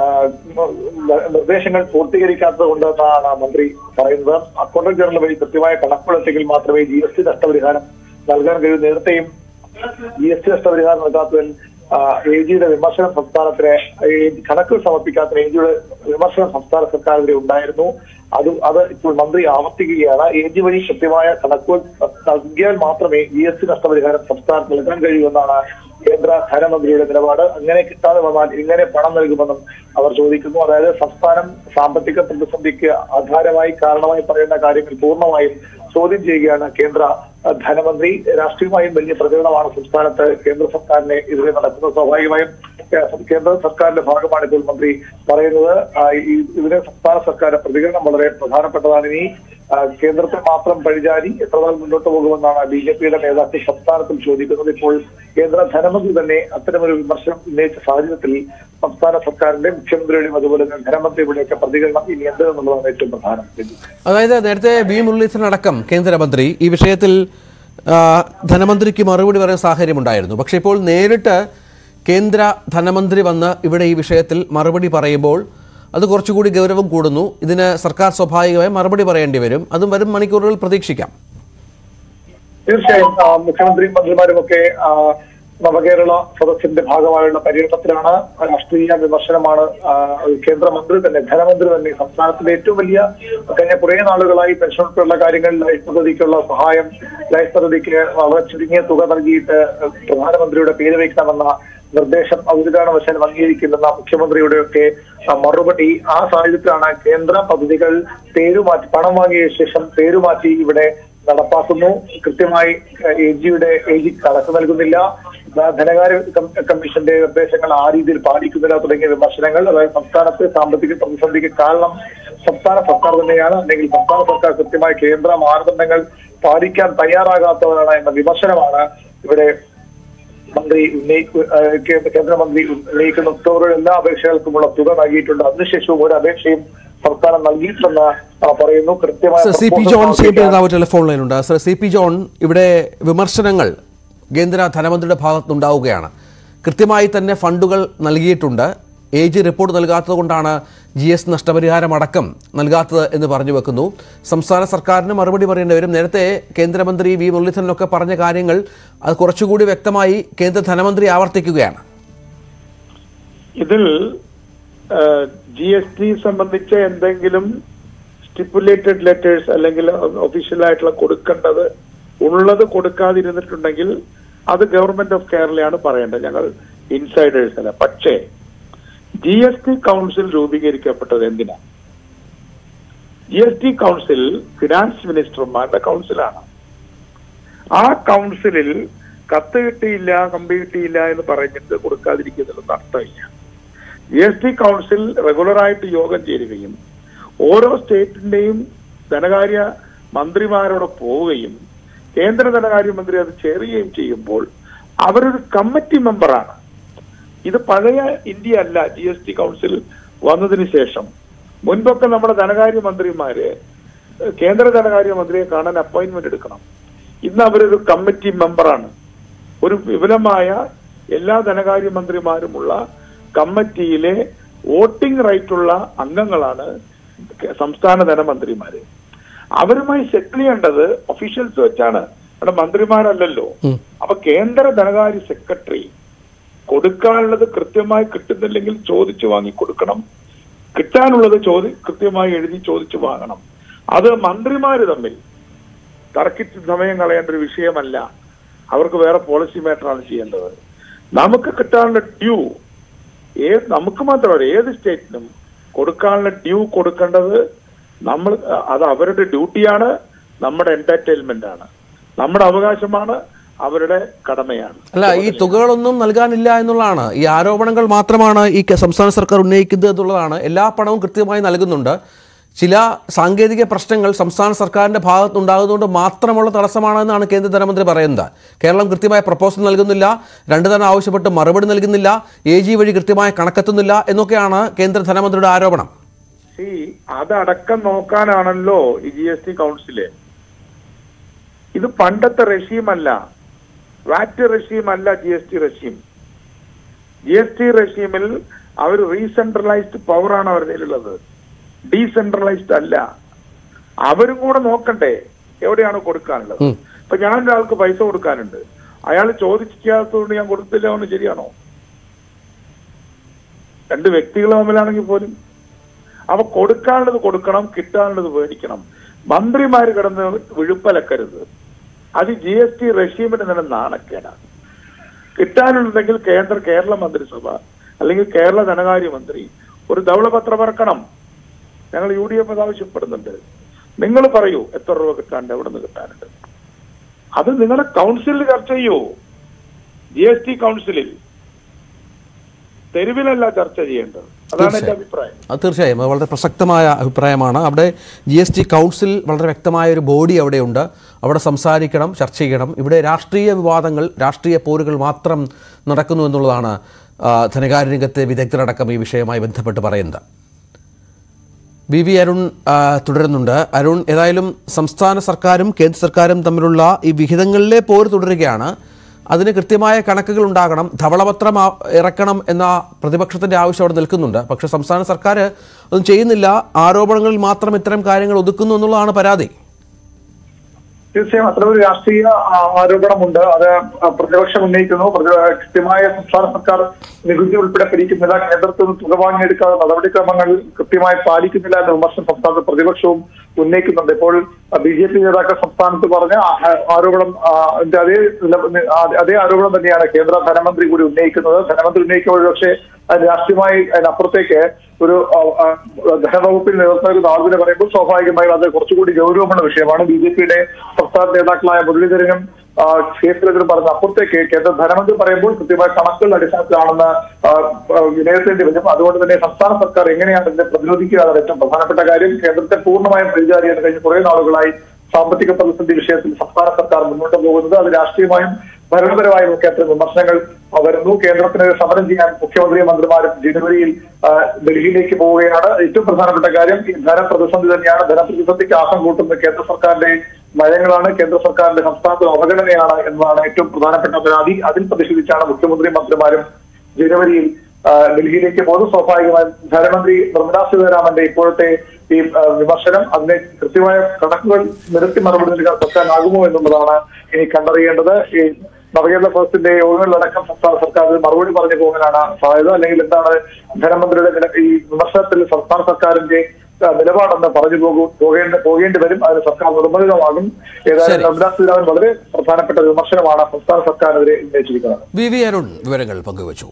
നിർദ്ദേശങ്ങൾ പൂർത്തീകരിക്കാത്തത് കൊണ്ടെന്നാണ് മന്ത്രി പറയുന്നത് അക്കൗണ്ടന്റ് ജനറൽ വഴി കൃത്യമായ കണക്കുകളെത്തിയെങ്കിൽ മാത്രമേ ജി എസ് ടി നഷ്ടപരിഹാരം നൽകാൻ കഴിയൂ നേരത്തെയും ജി എസ് ടി നഷ്ടപരിഹാരം നൽകാത്തതിൽ എ ജിയുടെ വിമർശനം സംസ്ഥാനത്തിന് ഈ കണക്കുകൾ സമർപ്പിക്കാത്ത എ ജിയുടെ വിമർശനം സംസ്ഥാന സർക്കാരിനെതിരെ ഉണ്ടായിരുന്നു അത് അത് ഇപ്പോൾ മന്ത്രി ആവർത്തിക്കുകയാണ് എ ജി വഴി കൃത്യമായ കണക്കുകൾ നൽകിയാൽ മാത്രമേ ജി എസ് ടി നഷ്ടപരിഹാരം സംസ്ഥാനത്ത് നൽകാൻ കഴിയൂ എന്നാണ് കേന്ദ്ര ധനമന്ത്രിയുടെ നിലപാട് അങ്ങനെ കിട്ടാതെ വന്നാൽ എങ്ങനെ പണം നൽകുമെന്നും അവർ ചോദിക്കുന്നു അതായത് സംസ്ഥാനം സാമ്പത്തിക പ്രതിസന്ധിക്ക് ആധാരമായി കാരണമായി പറയുന്ന കാര്യങ്ങൾ പൂർണ്ണമായും ചോദ്യം ചെയ്യുകയാണ് കേന്ദ്ര അഹ്, ധനമന്ത്രി രാഷ്ട്രീയമായും വലിയ പ്രചരണമാണ് സംസ്ഥാനത്ത് കേന്ദ്ര സർക്കാരിനെ എതിരെ നടക്കുന്നത് സ്വാഭാവികമായും കേ- കേന്ദ്ര സർക്കാരിന്റെ ഭാഗമാണ് ഇപ്പോൾ മന്ത്രി പറയുന്നത് ആ, ഈ ഇതിന് സംസ്ഥാന സർക്കാരിന്റെ പ്രതികരണം വളരെ പ്രധാനപ്പെട്ടതാണ് ഇനി ആ, കേന്ദ്രത്തെ മാത്രം പഴിചാരി എത്ര നാൾ മുന്നോട്ട് പോകുമെന്നാണ് ബി ജെ പിയുടെ നേതാക്കൾ സംസ്ഥാനത്തിൽ ചോദിക്കുന്നത് ഇപ്പോൾ കേന്ദ്ര ധനമന്ത്രി തന്നെ അത്തരമൊരു വിമർശനം ഉന്നയിച്ച സാഹചര്യത്തിൽ സംസ്ഥാന സർക്കാരിന്റെ മുഖ്യമന്ത്രിയുടെയും അതുപോലെ തന്നെ ധനമന്ത്രിയുടെയൊക്കെ പ്രതികരണം ഇനി എന്ത് എന്നുള്ളതാണ് ഏറ്റവും പ്രധാനം അതായത് നേരത്തെ വി മുരളീധരൻ അടക്കം കേന്ദ്രമന്ത്രി ഈ വിഷയത്തിൽ ആ, ധനമന്ത്രിക്ക് മറുപടി പറയുന്ന സാഹചര്യമുണ്ടായിരുന്നു പക്ഷേ ഇപ്പോൾ നേരിട്ട് കേന്ദ്ര ധനമന്ത്രി വന്ന് ഇവിടെ ഈ വിഷയത്തിൽ മറുപടി പറയുമ്പോൾ അത് കുറച്ചുകൂടി ഗൗരവം കൂടുന്നു ഇതിന് സർക്കാർ സ്വാഭാവികമായും മറുപടി പറയേണ്ടി വരും അതും വരും മണിക്കൂറുകൾ പ്രതീക്ഷിക്കാം തീർച്ചയായും ആ, മുഖ്യമന്ത്രിയും മന്ത്രിമാരും ഒക്കെ ആ, നവകേരള സദസ്സിന്റെ ഭാഗമായുള്ള പര്യടനത്തിലാണ് രാഷ്ട്രീയ വിമർശനമാണ് ആ, കേന്ദ്രമന്ത്രി തന്നെ ധനമന്ത്രി തന്നെ സംസ്ഥാനത്തിന്റെ ഏറ്റവും വലിയ കഴിഞ്ഞ കുറേ നാളുകളായി പെൻഷൻ ഉൾപ്പെടെയുള്ള കാര്യങ്ങളിൽ ലൈഫ് പദ്ധതിക്കുള്ള സഹായം ലൈഫ് പദ്ധതിക്ക് വളരെ ചുരുങ്ങിയ തുക നൽകിയിട്ട് പ്രധാനമന്ത്രിയുടെ പേര് വയ്ക്കണമെന്ന നിർദ്ദേശം ഔദ്യോഗികവശാലും അംഗീകരിക്കില്ലെന്ന മുഖ്യമന്ത്രിയുടെ ഒക്കെ മറുപടി ആ സാഹചര്യത്തിലാണ് കേന്ദ്ര പദ്ധതികൾ പേരുമാറ്റി പണം വാങ്ങിയ ശേഷം പേരുമാറ്റി ഇവിടെ നടപ്പാക്കുന്നു കൃത്യമായി എ ജിയുടെ എ ജി കണക്ക് നൽകുന്നില്ല ധ- ധനകാര്യ കം- കമ്മീഷന്റെ നിർദ്ദേശങ്ങൾ ആ രീതിയിൽ പാലിക്കുന്നില്ല തുടങ്ങിയ വിമർശനങ്ങൾ അതായത് സംസ്ഥാനത്തെ സാമ്പത്തിക പ്രതിസന്ധിക്ക് കാരണം സംസ്ഥാന സർക്കാർ തന്നെയാണ് അല്ലെങ്കിൽ സംസ്ഥാന സർക്കാർ കൃത്യമായി കേന്ദ്ര മാനദണ്ഡങ്ങൾ പാലിക്കാൻ തയ്യാറാകാത്തവരാണ് എന്ന വിമർശനമാണ് ഇവിടെ മന്ത്രി ഉന്നയിക്കു ഏഹ് കേ- കേന്ദ്രമന്ത്രി ഉന്നയിക്കുന്ന ഒക്ടോബറിൽ എല്ലാ അപേക്ഷകൾക്കുമുള്ള തുക നൽകിയിട്ടുണ്ട് അതിനുശേഷവും ഒരു അപേക്ഷയും സർക്കാർ നൽകിയിട്ടുണ്ടെന്ന് ആ, പറയുന്നു കൃത്യമായ sir C P proposal John C P സമർപ്പിക്കാൻ നേതാവ് ടെലിഫോൺ ലൈനുണ്ട് സർ സി പി ജോൺ ഇവിടെ വിമർശനങ്ങൾ കേന്ദ്ര ധനമന്ത്രിയുടെ ഭാഗത്തുനിന്നുണ്ടാവുകയാണ് കൃത്യമായി തന്നെ ഫണ്ടുകൾ നൽകിയിട്ടുണ്ട് എ ജി റിപ്പോർട്ട് നൽകാത്തത് കൊണ്ടാണ് ജി എസ് നഷ്ടപരിഹാരം അടക്കം നൽകാത്തത് എന്ന് പറഞ്ഞു വെക്കുന്നു സംസ്ഥാന സർക്കാരിന് മറുപടി പറയേണ്ടി വരും നേരത്തെ കേന്ദ്രമന്ത്രി വി മുരളീധരനൊക്കെ പറഞ്ഞ കാര്യങ്ങൾ അത് കുറച്ചുകൂടി വ്യക്തമായി കേന്ദ്ര ധനമന്ത്രി ആവർത്തിക്കുകയാണ് ഇതിൽ ജി എസ് ടി സംബന്ധിച്ച എന്തെങ്കിലും സ്റ്റിപ്പുലേറ്റഡ് ലെറ്റേഴ്സ് അല്ലെങ്കിൽ ഒഫീഷ്യൽ ആയിട്ടുള്ള കൊടുക്കേണ്ടത് ഉള്ളത് കൊടുക്കാതിരുന്നിട്ടുണ്ടെങ്കിൽ അത് ഗവൺമെന്റ് ഓഫ് കേരളയാണ് പറയേണ്ടത് ഞങ്ങൾ ഇൻസൈഡേഴ്സ് അല്ല പക്ഷേ ജി എസ് ടി കൗൺസിൽ രൂപീകരിക്കപ്പെട്ടത് എന്തിനാ G S T council finance മിനിസ്റ്റർമാരുടെ കൗൺസിലാണ് ആ കൗൺസിലിൽ കത്ത് കിട്ടിയില്ല കമ്പി കിട്ടിയില്ല എന്ന് പറഞ്ഞിട്ട് കൊടുക്കാതിരിക്കുന്നതിലൊന്നും അർത്ഥമില്ല ജി എസ് ടി കൗൺസിൽ റെഗുലറായിട്ട് യോഗം ചേരുകയും ഓരോ സ്റ്റേറ്റിന്റെയും ധനകാര്യ മന്ത്രിമാരോട് പോവുകയും കേന്ദ്ര ധനകാര്യമന്ത്രി അത് ചേരുകയും ചെയ്യുമ്പോൾ അവരൊരു കമ്മിറ്റി മെമ്പറാണ് ഇത് പഴയ ഇന്ത്യ അല്ല ജി എസ് ടി കൗൺസിൽ വന്നതിന് ശേഷം മുൻപൊക്കെ നമ്മുടെ ധനകാര്യ മന്ത്രിമാര് ഏഹ്, കേന്ദ്ര ധനകാര്യ മന്ത്രിയെ കാണാൻ അപ്പോയിന്റ്മെന്റ് എടുക്കണം ഇന്ന് അവരൊരു കമ്മിറ്റി മെമ്പറാണ് ഒരു വിപുലമായ എല്ലാ ധനകാര്യ മന്ത്രിമാരുമുള്ള കമ്മിറ്റിയിലെ വോട്ടിംഗ് റൈറ്റുള്ള അംഗങ്ങളാണ് കെ- സംസ്ഥാന ധനമന്ത്രിമാര് അവരുമായി സെറ്റിൽ ചെയ്യേണ്ടത് ഒഫീഷ്യൽസ് വെച്ചാണ് അവിടെ മന്ത്രിമാരല്ലല്ലോ അപ്പൊ കേന്ദ്ര ധനകാര്യ സെക്രട്ടറി കൊടുക്കാനുള്ളത് കൃത്യമായി കിട്ടുന്നില്ലെങ്കിൽ ചോദിച്ചു വാങ്ങി കൊടുക്കണം കിട്ടാനുള്ളത് ചോദി കൃത്യമായി എഴുതി ചോദിച്ചു വാങ്ങണം അത് മന്ത്രിമാര് തമ്മിൽ തർക്കിച്ച് സമയം കളയേണ്ട ഒരു വിഷയമല്ല അവർക്ക് വേറെ പോളിസി മാറ്ററാണ് ചെയ്യേണ്ടത് നമുക്ക് കിട്ടാനുള്ള ഡ്യൂ ഏത് നമുക്ക് മാത്രമല്ല ഏത് സ്റ്റേറ്റിനും കൊടുക്കാനുള്ള ഡ്യൂ കൊടുക്കേണ്ടത് നമ്മൾ അത് അവരുടെ ഡ്യൂട്ടിയാണ് നമ്മുടെ എന്റർടൈൻമെന്റ് ആണ് നമ്മുടെ അവകാശമാണ് അവരുടെ കടമയാണ് അല്ല ഈ തുകകളൊന്നും നൽകാനില്ല എന്നുള്ളതാണ് ഈ ആരോപണങ്ങൾ മാത്രമാണ് ഈ കെ- സംസ്ഥാന സർക്കാർ ഉന്നയിക്കുന്നത് എന്നുള്ളതാണ് എല്ലാ പണവും കൃത്യമായി നൽകുന്നുണ്ട് ചില സാങ്കേതിക പ്രശ്നങ്ങൾ സംസ്ഥാന സർക്കാരിൻ്റെ ഭാഗത്തുണ്ടാകുന്നതുകൊണ്ട് മാത്രമുള്ള തടസ്സമാണെന്നാണ് കേന്ദ്ര ധനമന്ത്രി പറയുന്നത് കേരളം കൃത്യമായ പ്രപ്പോസൽ നൽകുന്നില്ല രണ്ട് തവണ ആവശ്യപ്പെട്ട് മറുപടി നൽകുന്നില്ല എ ജി വഴി കൃത്യമായ കണക്കെത്തുന്നില്ല എന്നൊക്കെയാണ് കേന്ദ്ര ധനമന്ത്രിയുടെ ആരോപണം ഈ അതടക്കം നോക്കാനാണല്ലോ ഈ ജി എസ് ടി കൗൺസില് ഇത് പണ്ടത്തെ റെഷീമല്ല വാറ്റ് റെഷീം അല്ല G S T regime G S T റെഷീമിൽ അവർ റീസെൻട്രലൈസ്ഡ് പവറാണ് അവരുടെ കയ്യിലുള്ളത് ഡീസെൻട്രലൈസ്ഡ് അല്ല അവരും കൂടെ നോക്കണ്ടേ എവിടെയാണ് കൊടുക്കാനുള്ളത് ഇപ്പൊ ഞാൻ ഒരാൾക്ക് പൈസ കൊടുക്കാനുണ്ട് അയാൾ ചോദിക്കാത്തതുകൊണ്ട് ഞാൻ കൊടുത്തില്ല എന്ന് ശരിയാണോ രണ്ട് വ്യക്തികൾ തമ്മിലാണെങ്കിൽ പോലും അവ കൊടുക്കാനുള്ളത് കൊടുക്കണം കിട്ടാനുള്ളത് മേടിക്കണം മന്ത്രിമാര് കിടന്ന് വിഴുപ്പലക്കരുത് അത് ജി എസ് ടി റഷീമിന് തന്നെ നാണക്കേടാണ് കിട്ടാനുണ്ടെങ്കിൽ കേന്ദ്ര കേരള മന്ത്രിസഭ അല്ലെങ്കിൽ കേരള ധനകാര്യമന്ത്രി ഒരു ധവളപത്രം ഇറക്കണം ഞങ്ങൾ യു ഡി എഫ് അത് ആവശ്യപ്പെടുന്നുണ്ട് നിങ്ങൾ പറയൂ എത്ര രൂപ കിട്ടാണ്ട് എവിടെ നിന്ന് കിട്ടാനുണ്ട് അത് നിങ്ങളുടെ കൗൺസിലിൽ ചർച്ച ചെയ്യൂ ജി എസ് ടി കൗൺസിലിൽ തെരുവിലല്ല ചർച്ച ചെയ്യേണ്ടത് അതാണ് എന്റെ അഭിപ്രായം അത് തീർച്ചയായും അത് വളരെ പ്രസക്തമായ അഭിപ്രായമാണ് അവിടെ ജി എസ് ടി കൗൺസിൽ വളരെ വ്യക്തമായ ഒരു ബോഡി അവിടെയുണ്ട് അവിടെ സംസാരിക്കണം ചർച്ച ചെയ്യണം ഇവിടെ രാഷ്ട്രീയ വിവാദങ്ങൾ രാഷ്ട്രീയ പോരുകൾ മാത്രം നടക്കുന്നു എന്നുള്ളതാണ് ആ, ധനകാര്യ രംഗത്തെ വിദഗ്ധരടക്കം ഈ വിഷയവുമായി ബന്ധപ്പെട്ട് പറയുന്നത് ബി വി അരുൺ ആ, തുടരുന്നുണ്ട് അരുൺ ഏതായാലും സംസ്ഥാന സർക്കാരും കേന്ദ്ര സർക്കാരും തമ്മിലുള്ള ഈ വിഹിതങ്ങളിലെ പോര് തുടരുകയാണ് അതിന് കൃത്യമായ കണക്കുകൾ ഉണ്ടാകണം ധവളപത്രം ആ- ഇറക്കണം എന്ന പ്രതിപക്ഷത്തിന്റെ ആവശ്യം അവിടെ നിൽക്കുന്നുണ്ട് പക്ഷേ സംസ്ഥാന സർക്കാർ ഒന്നും ചെയ്യുന്നില്ല ആരോപണങ്ങളിൽ മാത്രം ഇത്തരം കാര്യങ്ങൾ ഒതുക്കുന്നു എന്നുള്ളതാണ് പരാതി തീർച്ചയായും അത്തരമൊരു രാഷ്ട്രീയ ആ, ആരോപണമുണ്ട് അത് ആ, പ്രതിപക്ഷം ഉന്നയിക്കുന്നു പ്രതി- കൃത്യമായ സംസ്ഥാന സർക്കാർ നികുതി ഉൾപ്പെടെ പിരിക്കുന്നില്ല കേന്ദ്രത്തിൽ നിന്ന് തുക വാങ്ങിയെടുക്കാതെ നടപടിക്രമങ്ങൾ കൃത്യമായി പാലിക്കുന്നില്ല എന്ന വിമർശനം സംസ്ഥാനത്ത് പ്രതിപക്ഷവും ഉന്നയിക്കുന്നുണ്ട് ഇപ്പോൾ ബി ജെ പി നേതാക്കൾ സംസ്ഥാനത്ത് പറഞ്ഞ ആ- ആരോപണം ആ, ന്റെ അതേ നില- ആ- അതേ ആരോപണം തന്നെയാണ് കേന്ദ്ര ധനമന്ത്രി കൂടി ഉന്നയിക്കുന്നത് ധനമന്ത്രി ഉന്നയിക്കുമ്പോൾ പക്ഷേ അത് രാഷ്ട്രീയമായി അതിനപ്പുറത്തേക്ക് ഒരു ആ, ആ, ധനവകുപ്പിൽ നേതൃത്വം നൽകുന്ന ആളുകളെ പറയുമ്പോൾ സ്വാഭാവികമായും അത് കുറച്ചുകൂടി ഗൗരവമുള്ള വിഷയമാണ് ബി ജെ പിയുടെ സംസ്ഥാന നേതാക്കളായ മുരളീധരനും ആ, കേസിലെതിരും പറഞ്ഞ അപ്പുറത്തേക്ക് കേന്ദ്ര ധനമന്ത്രി പറയുമ്പോൾ കൃത്യമായ കണക്കുകളുടെ അടിസ്ഥാനത്തിലാണെന്ന് ആ, ആ, വിലയിരുത്തേണ്ടി വരും അതുകൊണ്ട് തന്നെ സംസ്ഥാന സർക്കാർ എങ്ങനെയാണ് ഇതിനെ പ്രതിരോധിക്കുക എന്നത് ഏറ്റവും പ്രധാനപ്പെട്ട കാര്യം കേന്ദ്രത്തെ പൂർണ്ണമായും പ്രതിചാരിയാൻ കഴിഞ്ഞ കുറെ നാളുകളായി സാമ്പത്തിക പ്രതിസന്ധി വിഷയത്തിൽ സംസ്ഥാന സർക്കാർ മുന്നോട്ട് പോകുന്നത് അത് രാഷ്ട്രീയമായും ഭരണപരമായും ഒക്കെ അത്തരം വിമർശനങ്ങൾ വരുന്നു കേന്ദ്രത്തിനെതിരെ സമരം ചെയ്യാൻ മുഖ്യമന്ത്രിയും മന്ത്രിമാരും ജനുവരിയിൽ ആ, ഡൽഹിയിലേക്ക് പോവുകയാണ് ഏറ്റവും പ്രധാനപ്പെട്ട കാര്യം ഈ ധനപ്രതിസന്ധി തന്നെയാണ് ധനപ്രതിസന്ധിക്ക് ആക്കം കൂട്ടുന്ന കേന്ദ്ര സർക്കാരിന്റെ നയങ്ങളാണ് കേന്ദ്ര സർക്കാരിന്റെ സംസ്ഥാനത്ത് അവഗണനയാണ് എന്നതാണ് ഏറ്റവും പ്രധാനപ്പെട്ട പരാതി അതിൽ പ്രതിഷേധിച്ചാണ് മുഖ്യമന്ത്രിയും മന്ത്രിമാരും ജനുവരിയിൽ ആ, ഡൽഹിയിലേക്ക് പോകുന്നത് സ്വാഭാവികമായും ധനമന്ത്രി നിർമ്മലാ സീതാരാമന്റെ ഇപ്പോഴത്തെ ഈ ആ, വിമർശനം അതിനെ കൃത്യമായ കണക്കുകൾ നിരത്തി മറുപടി നൽകാൻ സർക്കാരിനാകുമോ എന്നുള്ളതാണ് ഇനി കണ്ടറിയേണ്ടത് ഈ നവകേരള ഫസ്റ്റിന്റെ യോഗങ്ങളിലടക്കം സംസ്ഥാന സർക്കാർ ഇതിന് മറുപടി പറഞ്ഞു പോകാനാണ് സാധ്യത അല്ലെങ്കിൽ എന്താണ് ധനമന്ത്രിയുടെ നില ഈ വിമർശനത്തിൽ സംസ്ഥാന സർക്കാരിന്റെ ആ, നിലപാടെന്ന് പറഞ്ഞു പോകും പോകേണ്ട പോകേണ്ടി വരും അതിന് സർക്കാർ നിർബന്ധിതമാകും ഏതായാലും നിർമ്മലാ സീതാരാമൻ വളരെ പ്രധാനപ്പെട്ട വിമർശനമാണ് സംസ്ഥാന സർക്കാരിനെതിരെ ഉന്നയിച്ചിരിക്കുന്നത് വി വി അരുൺ വിവരങ്ങൾ പങ്കുവച്ചു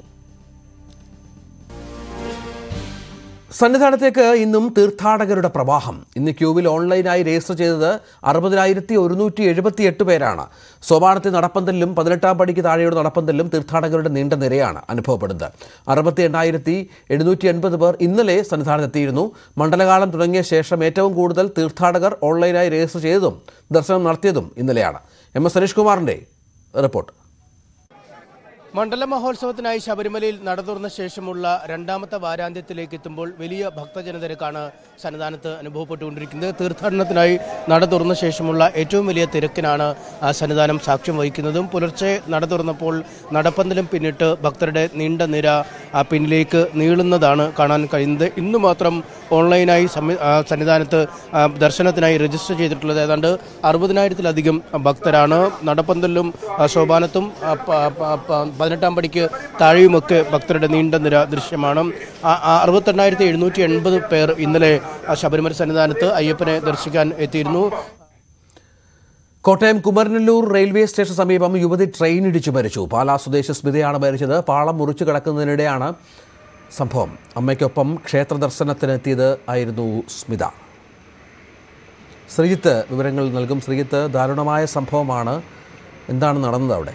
സന്നിധാനത്തേക്ക് ഇന്നും തീർത്ഥാടകരുടെ പ്രവാഹം ഇന്ന് ക്യൂവിൽ ഓൺലൈനായി രജിസ്റ്റർ ചെയ്തത് അറുപതിനായിരത്തി ഒരുന്നൂറ്റി എഴുപത്തി എട്ട് പേരാണ് സോപാനത്തെ നടപ്പന്തലിലും പതിനെട്ടാം പടിക്ക് താഴെയുള്ള നടപ്പന്തലിലും തീർത്ഥാടകരുടെ നീണ്ട നിരയാണ് അനുഭവപ്പെടുന്നത് അറുപത്തി എണ്ണായിരത്തി എഴുന്നൂറ്റി എൺപത് പേർ ഇന്നലെ സന്നിധാനത്തെത്തിയിരുന്നു മണ്ഡലകാലം തുടങ്ങിയ ശേഷം ഏറ്റവും കൂടുതൽ തീർത്ഥാടകർ ഓൺലൈനായി രജിസ്റ്റർ ചെയ്തതും ദർശനം നടത്തിയതും ഇന്നലെയാണ് എം എസ് സനീഷ് കുമാറിന്റെ റിപ്പോർട്ട് മണ്ഡല മഹോത്സവത്തിനായി ശബരിമലയിൽ നട തുറന്ന ശേഷമുള്ള രണ്ടാമത്തെ വാരാന്ത്യത്തിലേക്ക് എത്തുമ്പോൾ വലിയ ഭക്തജനതിരക്കാണ് സന്നിധാനത്ത് അനുഭവപ്പെട്ടുകൊണ്ടിരിക്കുന്നത് തീർത്ഥാടനത്തിനായി നട തുറന്ന ശേഷമുള്ള ഏറ്റവും വലിയ തിരക്കിനാണ് ആ സന്നിധാനം സാക്ഷ്യം വഹിക്കുന്നതും പുലർച്ചെ നട തുറന്നപ്പോൾ നടപ്പന്തലും പിന്നിട്ട് ഭക്തരുടെ നീണ്ട നിര ആ പിന്നിലേക്ക് നീളുന്നതാണ് കാണാൻ കഴിയുന്നത് ഇന്നു മാത്രം ഓൺലൈനായി സമി- ആ സന്നിധാനത്ത് ആ ദർശനത്തിനായി രജിസ്റ്റർ ചെയ്തിട്ടുള്ളത് ഏതാണ്ട് അറുപതിനായിരത്തിലധികം ഭക്തരാണ് നടപ്പന്തലിലും ആ സോപാനത്തും ആ പ- പ- പ- പതിനെട്ടാം പടിക്ക് താഴെയുമൊക്കെ ഭക്തരുടെ നീണ്ട നിര ദൃശ്യമാണ് ആ- ആ അറുപത്തെണ്ണായിരത്തി എഴുന്നൂറ്റി എൺപത് പേർ ഇന്നലെ ആ ശബരിമല സന്നിധാനത്ത് അയ്യപ്പനെ ദർശിക്കാൻ എത്തിയിരുന്നു കോട്ടയം കുമരനല്ലൂർ റെയിൽവേ സ്റ്റേഷൻ സമീപം യുവതി ട്രെയിൻ ഇടിച്ചു മരിച്ചു പാലാ സ്വദേശി സ്മിതയാണ് മരിച്ചത് പാളം മുറിച്ചു കിടക്കുന്നതിനിടെയാണ് സംഭവം അമ്മയ്ക്കൊപ്പം ക്ഷേത്ര ദർശനത്തിനെത്തിയത് ആയിരുന്നു സ്മിത ശ്രീജിത്ത് വിവരങ്ങൾ നൽകും ശ്രീജിത്ത് ദാരുണമായ സംഭവമാണ് എന്താണ് നടന്നത് അവിടെ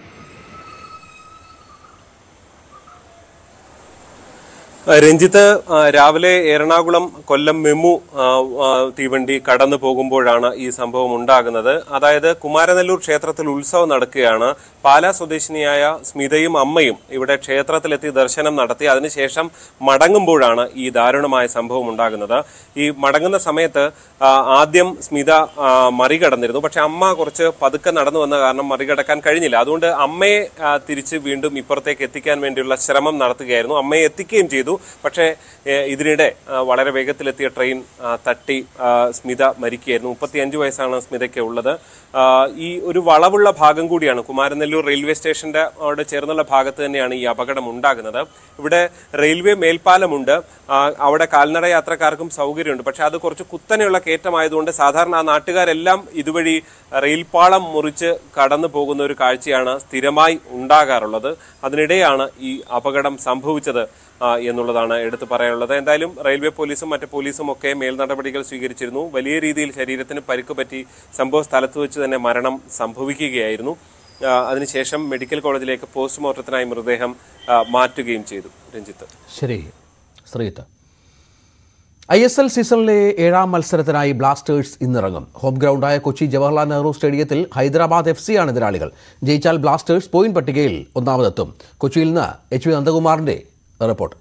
രഞ്ജിത്ത് ആ, രാവിലെ എറണാകുളം കൊല്ലം മെമു ആ, ആ, തീവണ്ടി കടന്നു പോകുമ്പോഴാണ് ഈ സംഭവം ഉണ്ടാകുന്നത് അതായത് കുമാരനെല്ലൂർ ക്ഷേത്രത്തിൽ ഉത്സവം നടക്കുകയാണ് പാലാ സ്വദേശിനിയായ സ്മിതയും അമ്മയും ഇവിടെ ക്ഷേത്രത്തിലെത്തി ദർശനം നടത്തി അതിനുശേഷം മടങ്ങുമ്പോഴാണ് ഈ ദാരുണമായ സംഭവം ഉണ്ടാകുന്നത് ഈ മടങ്ങുന്ന സമയത്ത് ആ, ആദ്യം സ്മിത ആ, മറികടന്നിരുന്നു പക്ഷെ അമ്മ കുറച്ച് പതുക്കെ നടന്നു വന്ന കാരണം മറികടക്കാൻ കഴിഞ്ഞില്ല അതുകൊണ്ട് അമ്മയെ ആ, തിരിച്ച് വീണ്ടും ഇപ്പുറത്തേക്ക് എത്തിക്കാൻ വേണ്ടിയുള്ള ശ്രമം നടത്തുകയായിരുന്നു അമ്മയെ എത്തിക്കുകയും ചെയ്തു പക്ഷേ ഏ, ഇതിനിടെ ആ, വളരെ വേഗത്തിലെത്തിയ ട്രെയിൻ ആ, തട്ടി ആ, സ്മിത മരിക്കുകയായിരുന്നു മുപ്പത്തിയഞ്ച് വയസ്സാണ് സ്മിതയ്ക്ക് ഉള്ളത് ആ, ഈ ഒരു വളവുള്ള ഭാഗം കൂടിയാണ് കുമാരനെല്ലൂർ റെയിൽവേ സ്റ്റേഷന്റെ അവിടെ ചേർന്നുള്ള ഭാഗത്ത് തന്നെയാണ് ഈ അപകടം ഉണ്ടാകുന്നത് ഇവിടെ റെയിൽവേ മേൽപ്പാലമുണ്ട് ആ, അവിടെ കാൽനട യാത്രക്കാർക്കും സൗകര്യമുണ്ട് പക്ഷെ അത് കുറച്ച് കുത്തനെയുള്ള കയറ്റമായതുകൊണ്ട് സാധാരണ ആ നാട്ടുകാരെല്ലാം ഇതുവഴി റെയിൽപാളം മുറിച്ച് കടന്നു പോകുന്ന ഒരു കാഴ്ചയാണ് സ്ഥിരമായി ഉണ്ടാകാറുള്ളത് അതിനിടെയാണ് ഈ അപകടം സംഭവിച്ചത് ആ, എന്നുള്ളതാണ് എടുത്തു പറയാനുള്ളത് എന്തായാലും റെയിൽവേ പോലീസും മറ്റ് പോലീസും ഒക്കെ മേൽ നടപടികൾ സ്വീകരിച്ചിരുന്നു വലിയ രീതിയിൽ ശരീരത്തിന് പരിക്ക് പറ്റി സംഭവ സ്ഥലത്ത് വെച്ച് തന്നെ മരണം സംഭവിക്കുകയായിരുന്നു ആ, അതിനുശേഷം മെഡിക്കൽ കോളേജിലേക്ക് പോസ്റ്റ്മോർട്ടത്തിനായി മൃതദേഹം ആ, മാറ്റുകയും ചെയ്തു രഞ്ജിത്ത് ശരി ശ്രീജിത്ത് ഐ എസ് എൽ സീസണിലെ ഏഴാം മത്സരത്തിനായി ബ്ലാസ്റ്റേഴ്സ് ഇന്നിറങ്ങും ഹോം ഗ്രൗണ്ടായ കൊച്ചി ജവഹർലാൽ നെഹ്റു സ്റ്റേഡിയത്തിൽ ഹൈദരാബാദ് എഫ് സിയാണ് എതിരാളികൾ ജയിച്ചാൽ ബ്ലാസ്റ്റേഴ്സ് പോയിന്റ് പട്ടികയിൽ ഒന്നാമതെത്തും കൊച്ചിയിൽ നിന്ന് എച്ച് വി നന്ദകുമാറിന്റെ റിപ്പോർട്ട്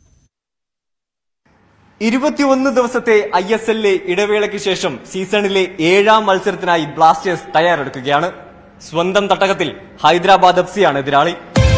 ഇരുപത്തിയൊന്ന് ദിവസത്തെ ഐ എസ് എല്ലിലെ ഇടവേളയ്ക്ക് ശേഷം സീസണിലെ ഏഴാം മത്സരത്തിനായി ബ്ലാസ്റ്റേഴ്സ് തയ്യാറെടുക്കുകയാണ് സ്വന്തം തട്ടകത്തിൽ ഹൈദരാബാദ് എഫ് സിയാണ് എതിരാളി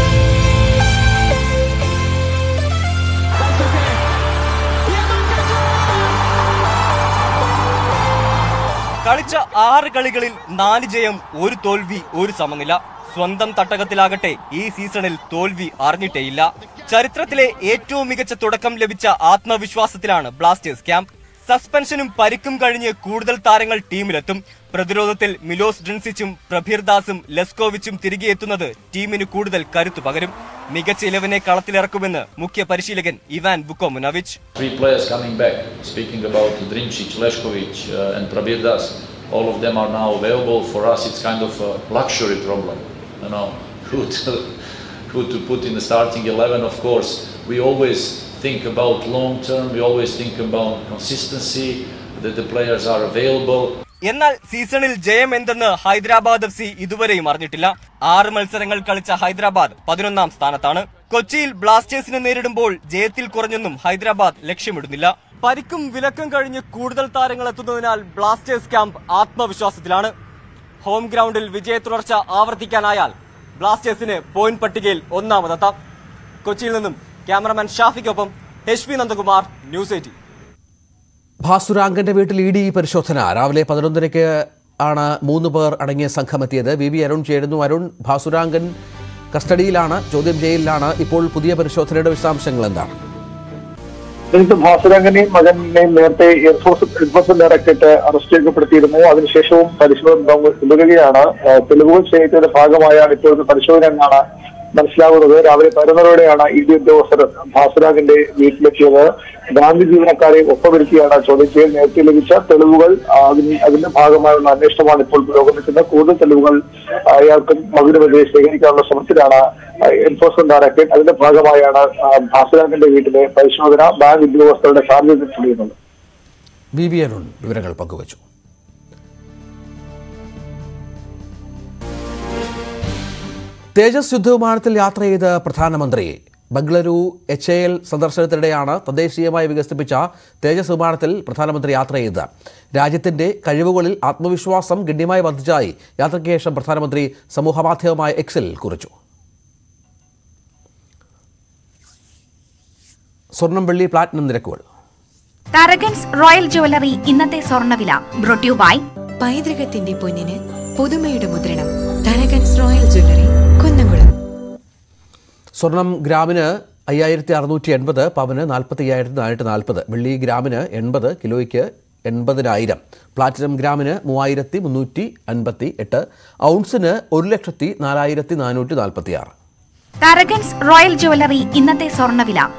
കളിച്ച ആറ് കളികളിൽ നാല് ജയം ഒരു തോൽവി ഒരു സമനില സ്വന്തം തട്ടകത്തിലാകട്ടെ ഈ സീസണിൽ തോൽവി അറിഞ്ഞിട്ടേയില്ല ചരിത്രത്തിലെ ഏറ്റവും മികച്ച തുടക്കം ലഭിച്ച ആത്മവിശ്വാസത്തിലാണ് ബ്ലാസ്റ്റേഴ്സ് ക്യാമ്പ് സസ്പെൻഷനും പരിക്കും കഴിഞ്ഞ് കൂടുതൽ താരങ്ങൾ ടീമിലെത്തും പ്രതിരോധത്തിൽ മിലോസ് ഡ്രിൻസിച്ചും പ്രഭീർദാസും ലെസ്കോവിച്ചും തിരികെ എത്തുന്നത് ടീമിന് കൂടുതൽ കരുത്തു പകരും മികച്ച ഇലവനെ കളത്തിലിറക്കുമെന്ന് മുഖ്യ പരിശീലകൻ Ivan Vukomanovic Three players coming back, speaking about Drinčić, Lešković uh, and Prabirdas, all of them are now available. For us, it's kind of a luxury problem, you know, who to, who to put in the starting 11. Of course, we always think about long term, we always think about consistency, that the players are available. എന്നാൽ സീസണിൽ ജയം എന്തെന്ന് Hyderabad F C ഇതുവരെയും അറിഞ്ഞിട്ടില്ല ആറ് മത്സരങ്ങൾ കളിച്ച ഹൈദരാബാദ് പതിനൊന്നാം സ്ഥാനത്താണ് കൊച്ചിയിൽ ബ്ലാസ്റ്റേഴ്സിനെ നേരിടുമ്പോൾ ജയത്തിൽ കുറഞ്ഞൊന്നും ഹൈദരാബാദ് ലക്ഷ്യമിടുന്നില്ല പരിക്കും വിലക്കും കഴിഞ്ഞ് കൂടുതൽ താരങ്ങൾ എത്തുന്നതിനാൽ ബ്ലാസ്റ്റേഴ്സ് ക്യാമ്പ് ആത്മവിശ്വാസത്തിലാണ് ഹോം ഗ്രൗണ്ടിൽ വിജയ തുടർച്ച ആവർത്തിക്കാനായാൽ ബ്ലാസ്റ്റേഴ്സിന് പോയിന്റ് പട്ടികയിൽ ഒന്നാമതെത്താം കൊച്ചിയിൽ നിന്നും ക്യാമറമാൻ ഷാഫിക്കൊപ്പം H P Nandakumar news eighteen ഭാസുരാങ്കന്റെ വീട്ടിൽ ഇ ഡി പരിശോധന രാവിലെ പതിനൊന്നരയ്ക്ക് ആണ് മൂന്ന് പേർ അടങ്ങിയ സംഘം എത്തിയത് വി വി അരുൺ ചേരുന്നു അരുൺ ഭാസുരാങ്കൻ കസ്റ്റഡിയിലാണ് ചോദ്യം ചെയ്യലിലാണ് ഇപ്പോൾ പുതിയ പരിശോധനയുടെ വിശദാംശങ്ങൾ എന്താണ് രഞ്ജിത്ത് ഭാസുരംഗനെയും മകനെയും നേരത്തെ എയർഫോഴ്സ് എൻഫോഴ്സ്മെന്റ് ഡയറക്ടറേറ്റ് അറസ്റ്റ് ചെയ്യപ്പെടുത്തിയിരുന്നു അതിനുശേഷവും പരിശോധന തുട- തുടരുകയാണ് ആ, തെളിവുകൾ ശേഖരിച്ചതിന്റെ ഭാഗമായാണ് ഇപ്പോഴത്തെ പരിശോധന എന്നാണ് മനസ്സിലാകുന്നത് രാവിലെ പതിനൊന്നരയോടെയാണ് ഇ ഡി ഉദ്യോഗസ്ഥർ ഭാസുരാഗിന്റെ വീട്ടിലെത്തിയത് ബാങ്ക് ജീവനക്കാരെ ഒപ്പമിരുത്തിയാണ് ചോദ്യം ചെയ്യൽ നേരത്തെ ലഭിച്ച തെളിവുകൾ ആ, അതിന് അതിന്റെ ഭാഗമായുള്ള അന്വേഷണമാണ് ഇപ്പോൾ പുരോഗമിക്കുന്നത് കൂടുതൽ തെളിവുകൾ ആ, അയാൾക്കും മകനുമെതിരെ ശേഖരിക്കാനുള്ള ശ്രമത്തിലാണ് ആ, എൻഫോഴ്സ്മെന്റ് ഡയറക്ടറേറ്റ് അതിന്റെ ഭാഗമായാണ് ആ, ഭാസുരാഗിന്റെ വീട്ടിലെ പരിശോധന ബാങ്ക് ഉദ്യോഗസ്ഥരുടെ സാന്നിധ്യത്തിൽ ചെയ്യുന്നത് വി വി അരുൺ വിവരങ്ങൾ പങ്കുവച്ചു തേജസ് യുദ്ധവിമാനത്തിൽ യാത്ര ചെയ്ത പ്രധാനമന്ത്രി ബംഗളൂരു എച്ച് എ എൽ സന്ദർശനത്തിനിടെയാണ് തദ്ദേശീയമായി വികസിപ്പിച്ച തേജസ് വിമാനത്തിൽ പ്രധാനമന്ത്രി യാത്ര ചെയ്തത് രാജ്യത്തിന്റെ കഴിവുകളിൽ ആത്മവിശ്വാസം ഗണ്യമായി വർദ്ധിച്ചതായി യാത്രയ്ക്ക് ശേഷം പ്രധാനമന്ത്രി സമൂഹമാധ്യമമായ എക്സിൽ കുറിച്ചു സ്വർണം വെള്ളി പ്ലാറ്റിനം നിരക്കുകൾ തരകൻസ് റോയൽ ജുവലറി ഇന്നത്തെ സ്വർണ്ണവില ബ്രോട്യൂ ബൈ പൈതൃകത്തിന്റെ പൊന്നിന് പുതുമയുടെ മുദ്രണം തരകൻസ് റോയൽ ജ്വല്ലറി കുന്നംകുളം സ്വർണം ഗ്രാമിന് അയ്യായിരത്തി അറുന്നൂറ്റി എൺപത് പവന് നാൽപ്പത്തി അയ്യായിരത്തി നാനൂറ്റി നാൽപ്പത് വെള്ളി ഗ്രാമിന് എൺപത് കിലോയ്ക്ക് എൺപതിനായിരം പ്ലാറ്റിനം ഗ്രാമിന് മൂവായിരത്തി മുന്നൂറ്റി അൻപത്തി എട്ട് ഔൺസിന് ഒരു ലക്ഷത്തി നാലായിരത്തി നാനൂറ്റി നാൽപ്പത്തി ആറ് കരകൻസ് റോയൽ ജ്വല്ലറി ഇന്നത്തെ സ്വർണ്ണവില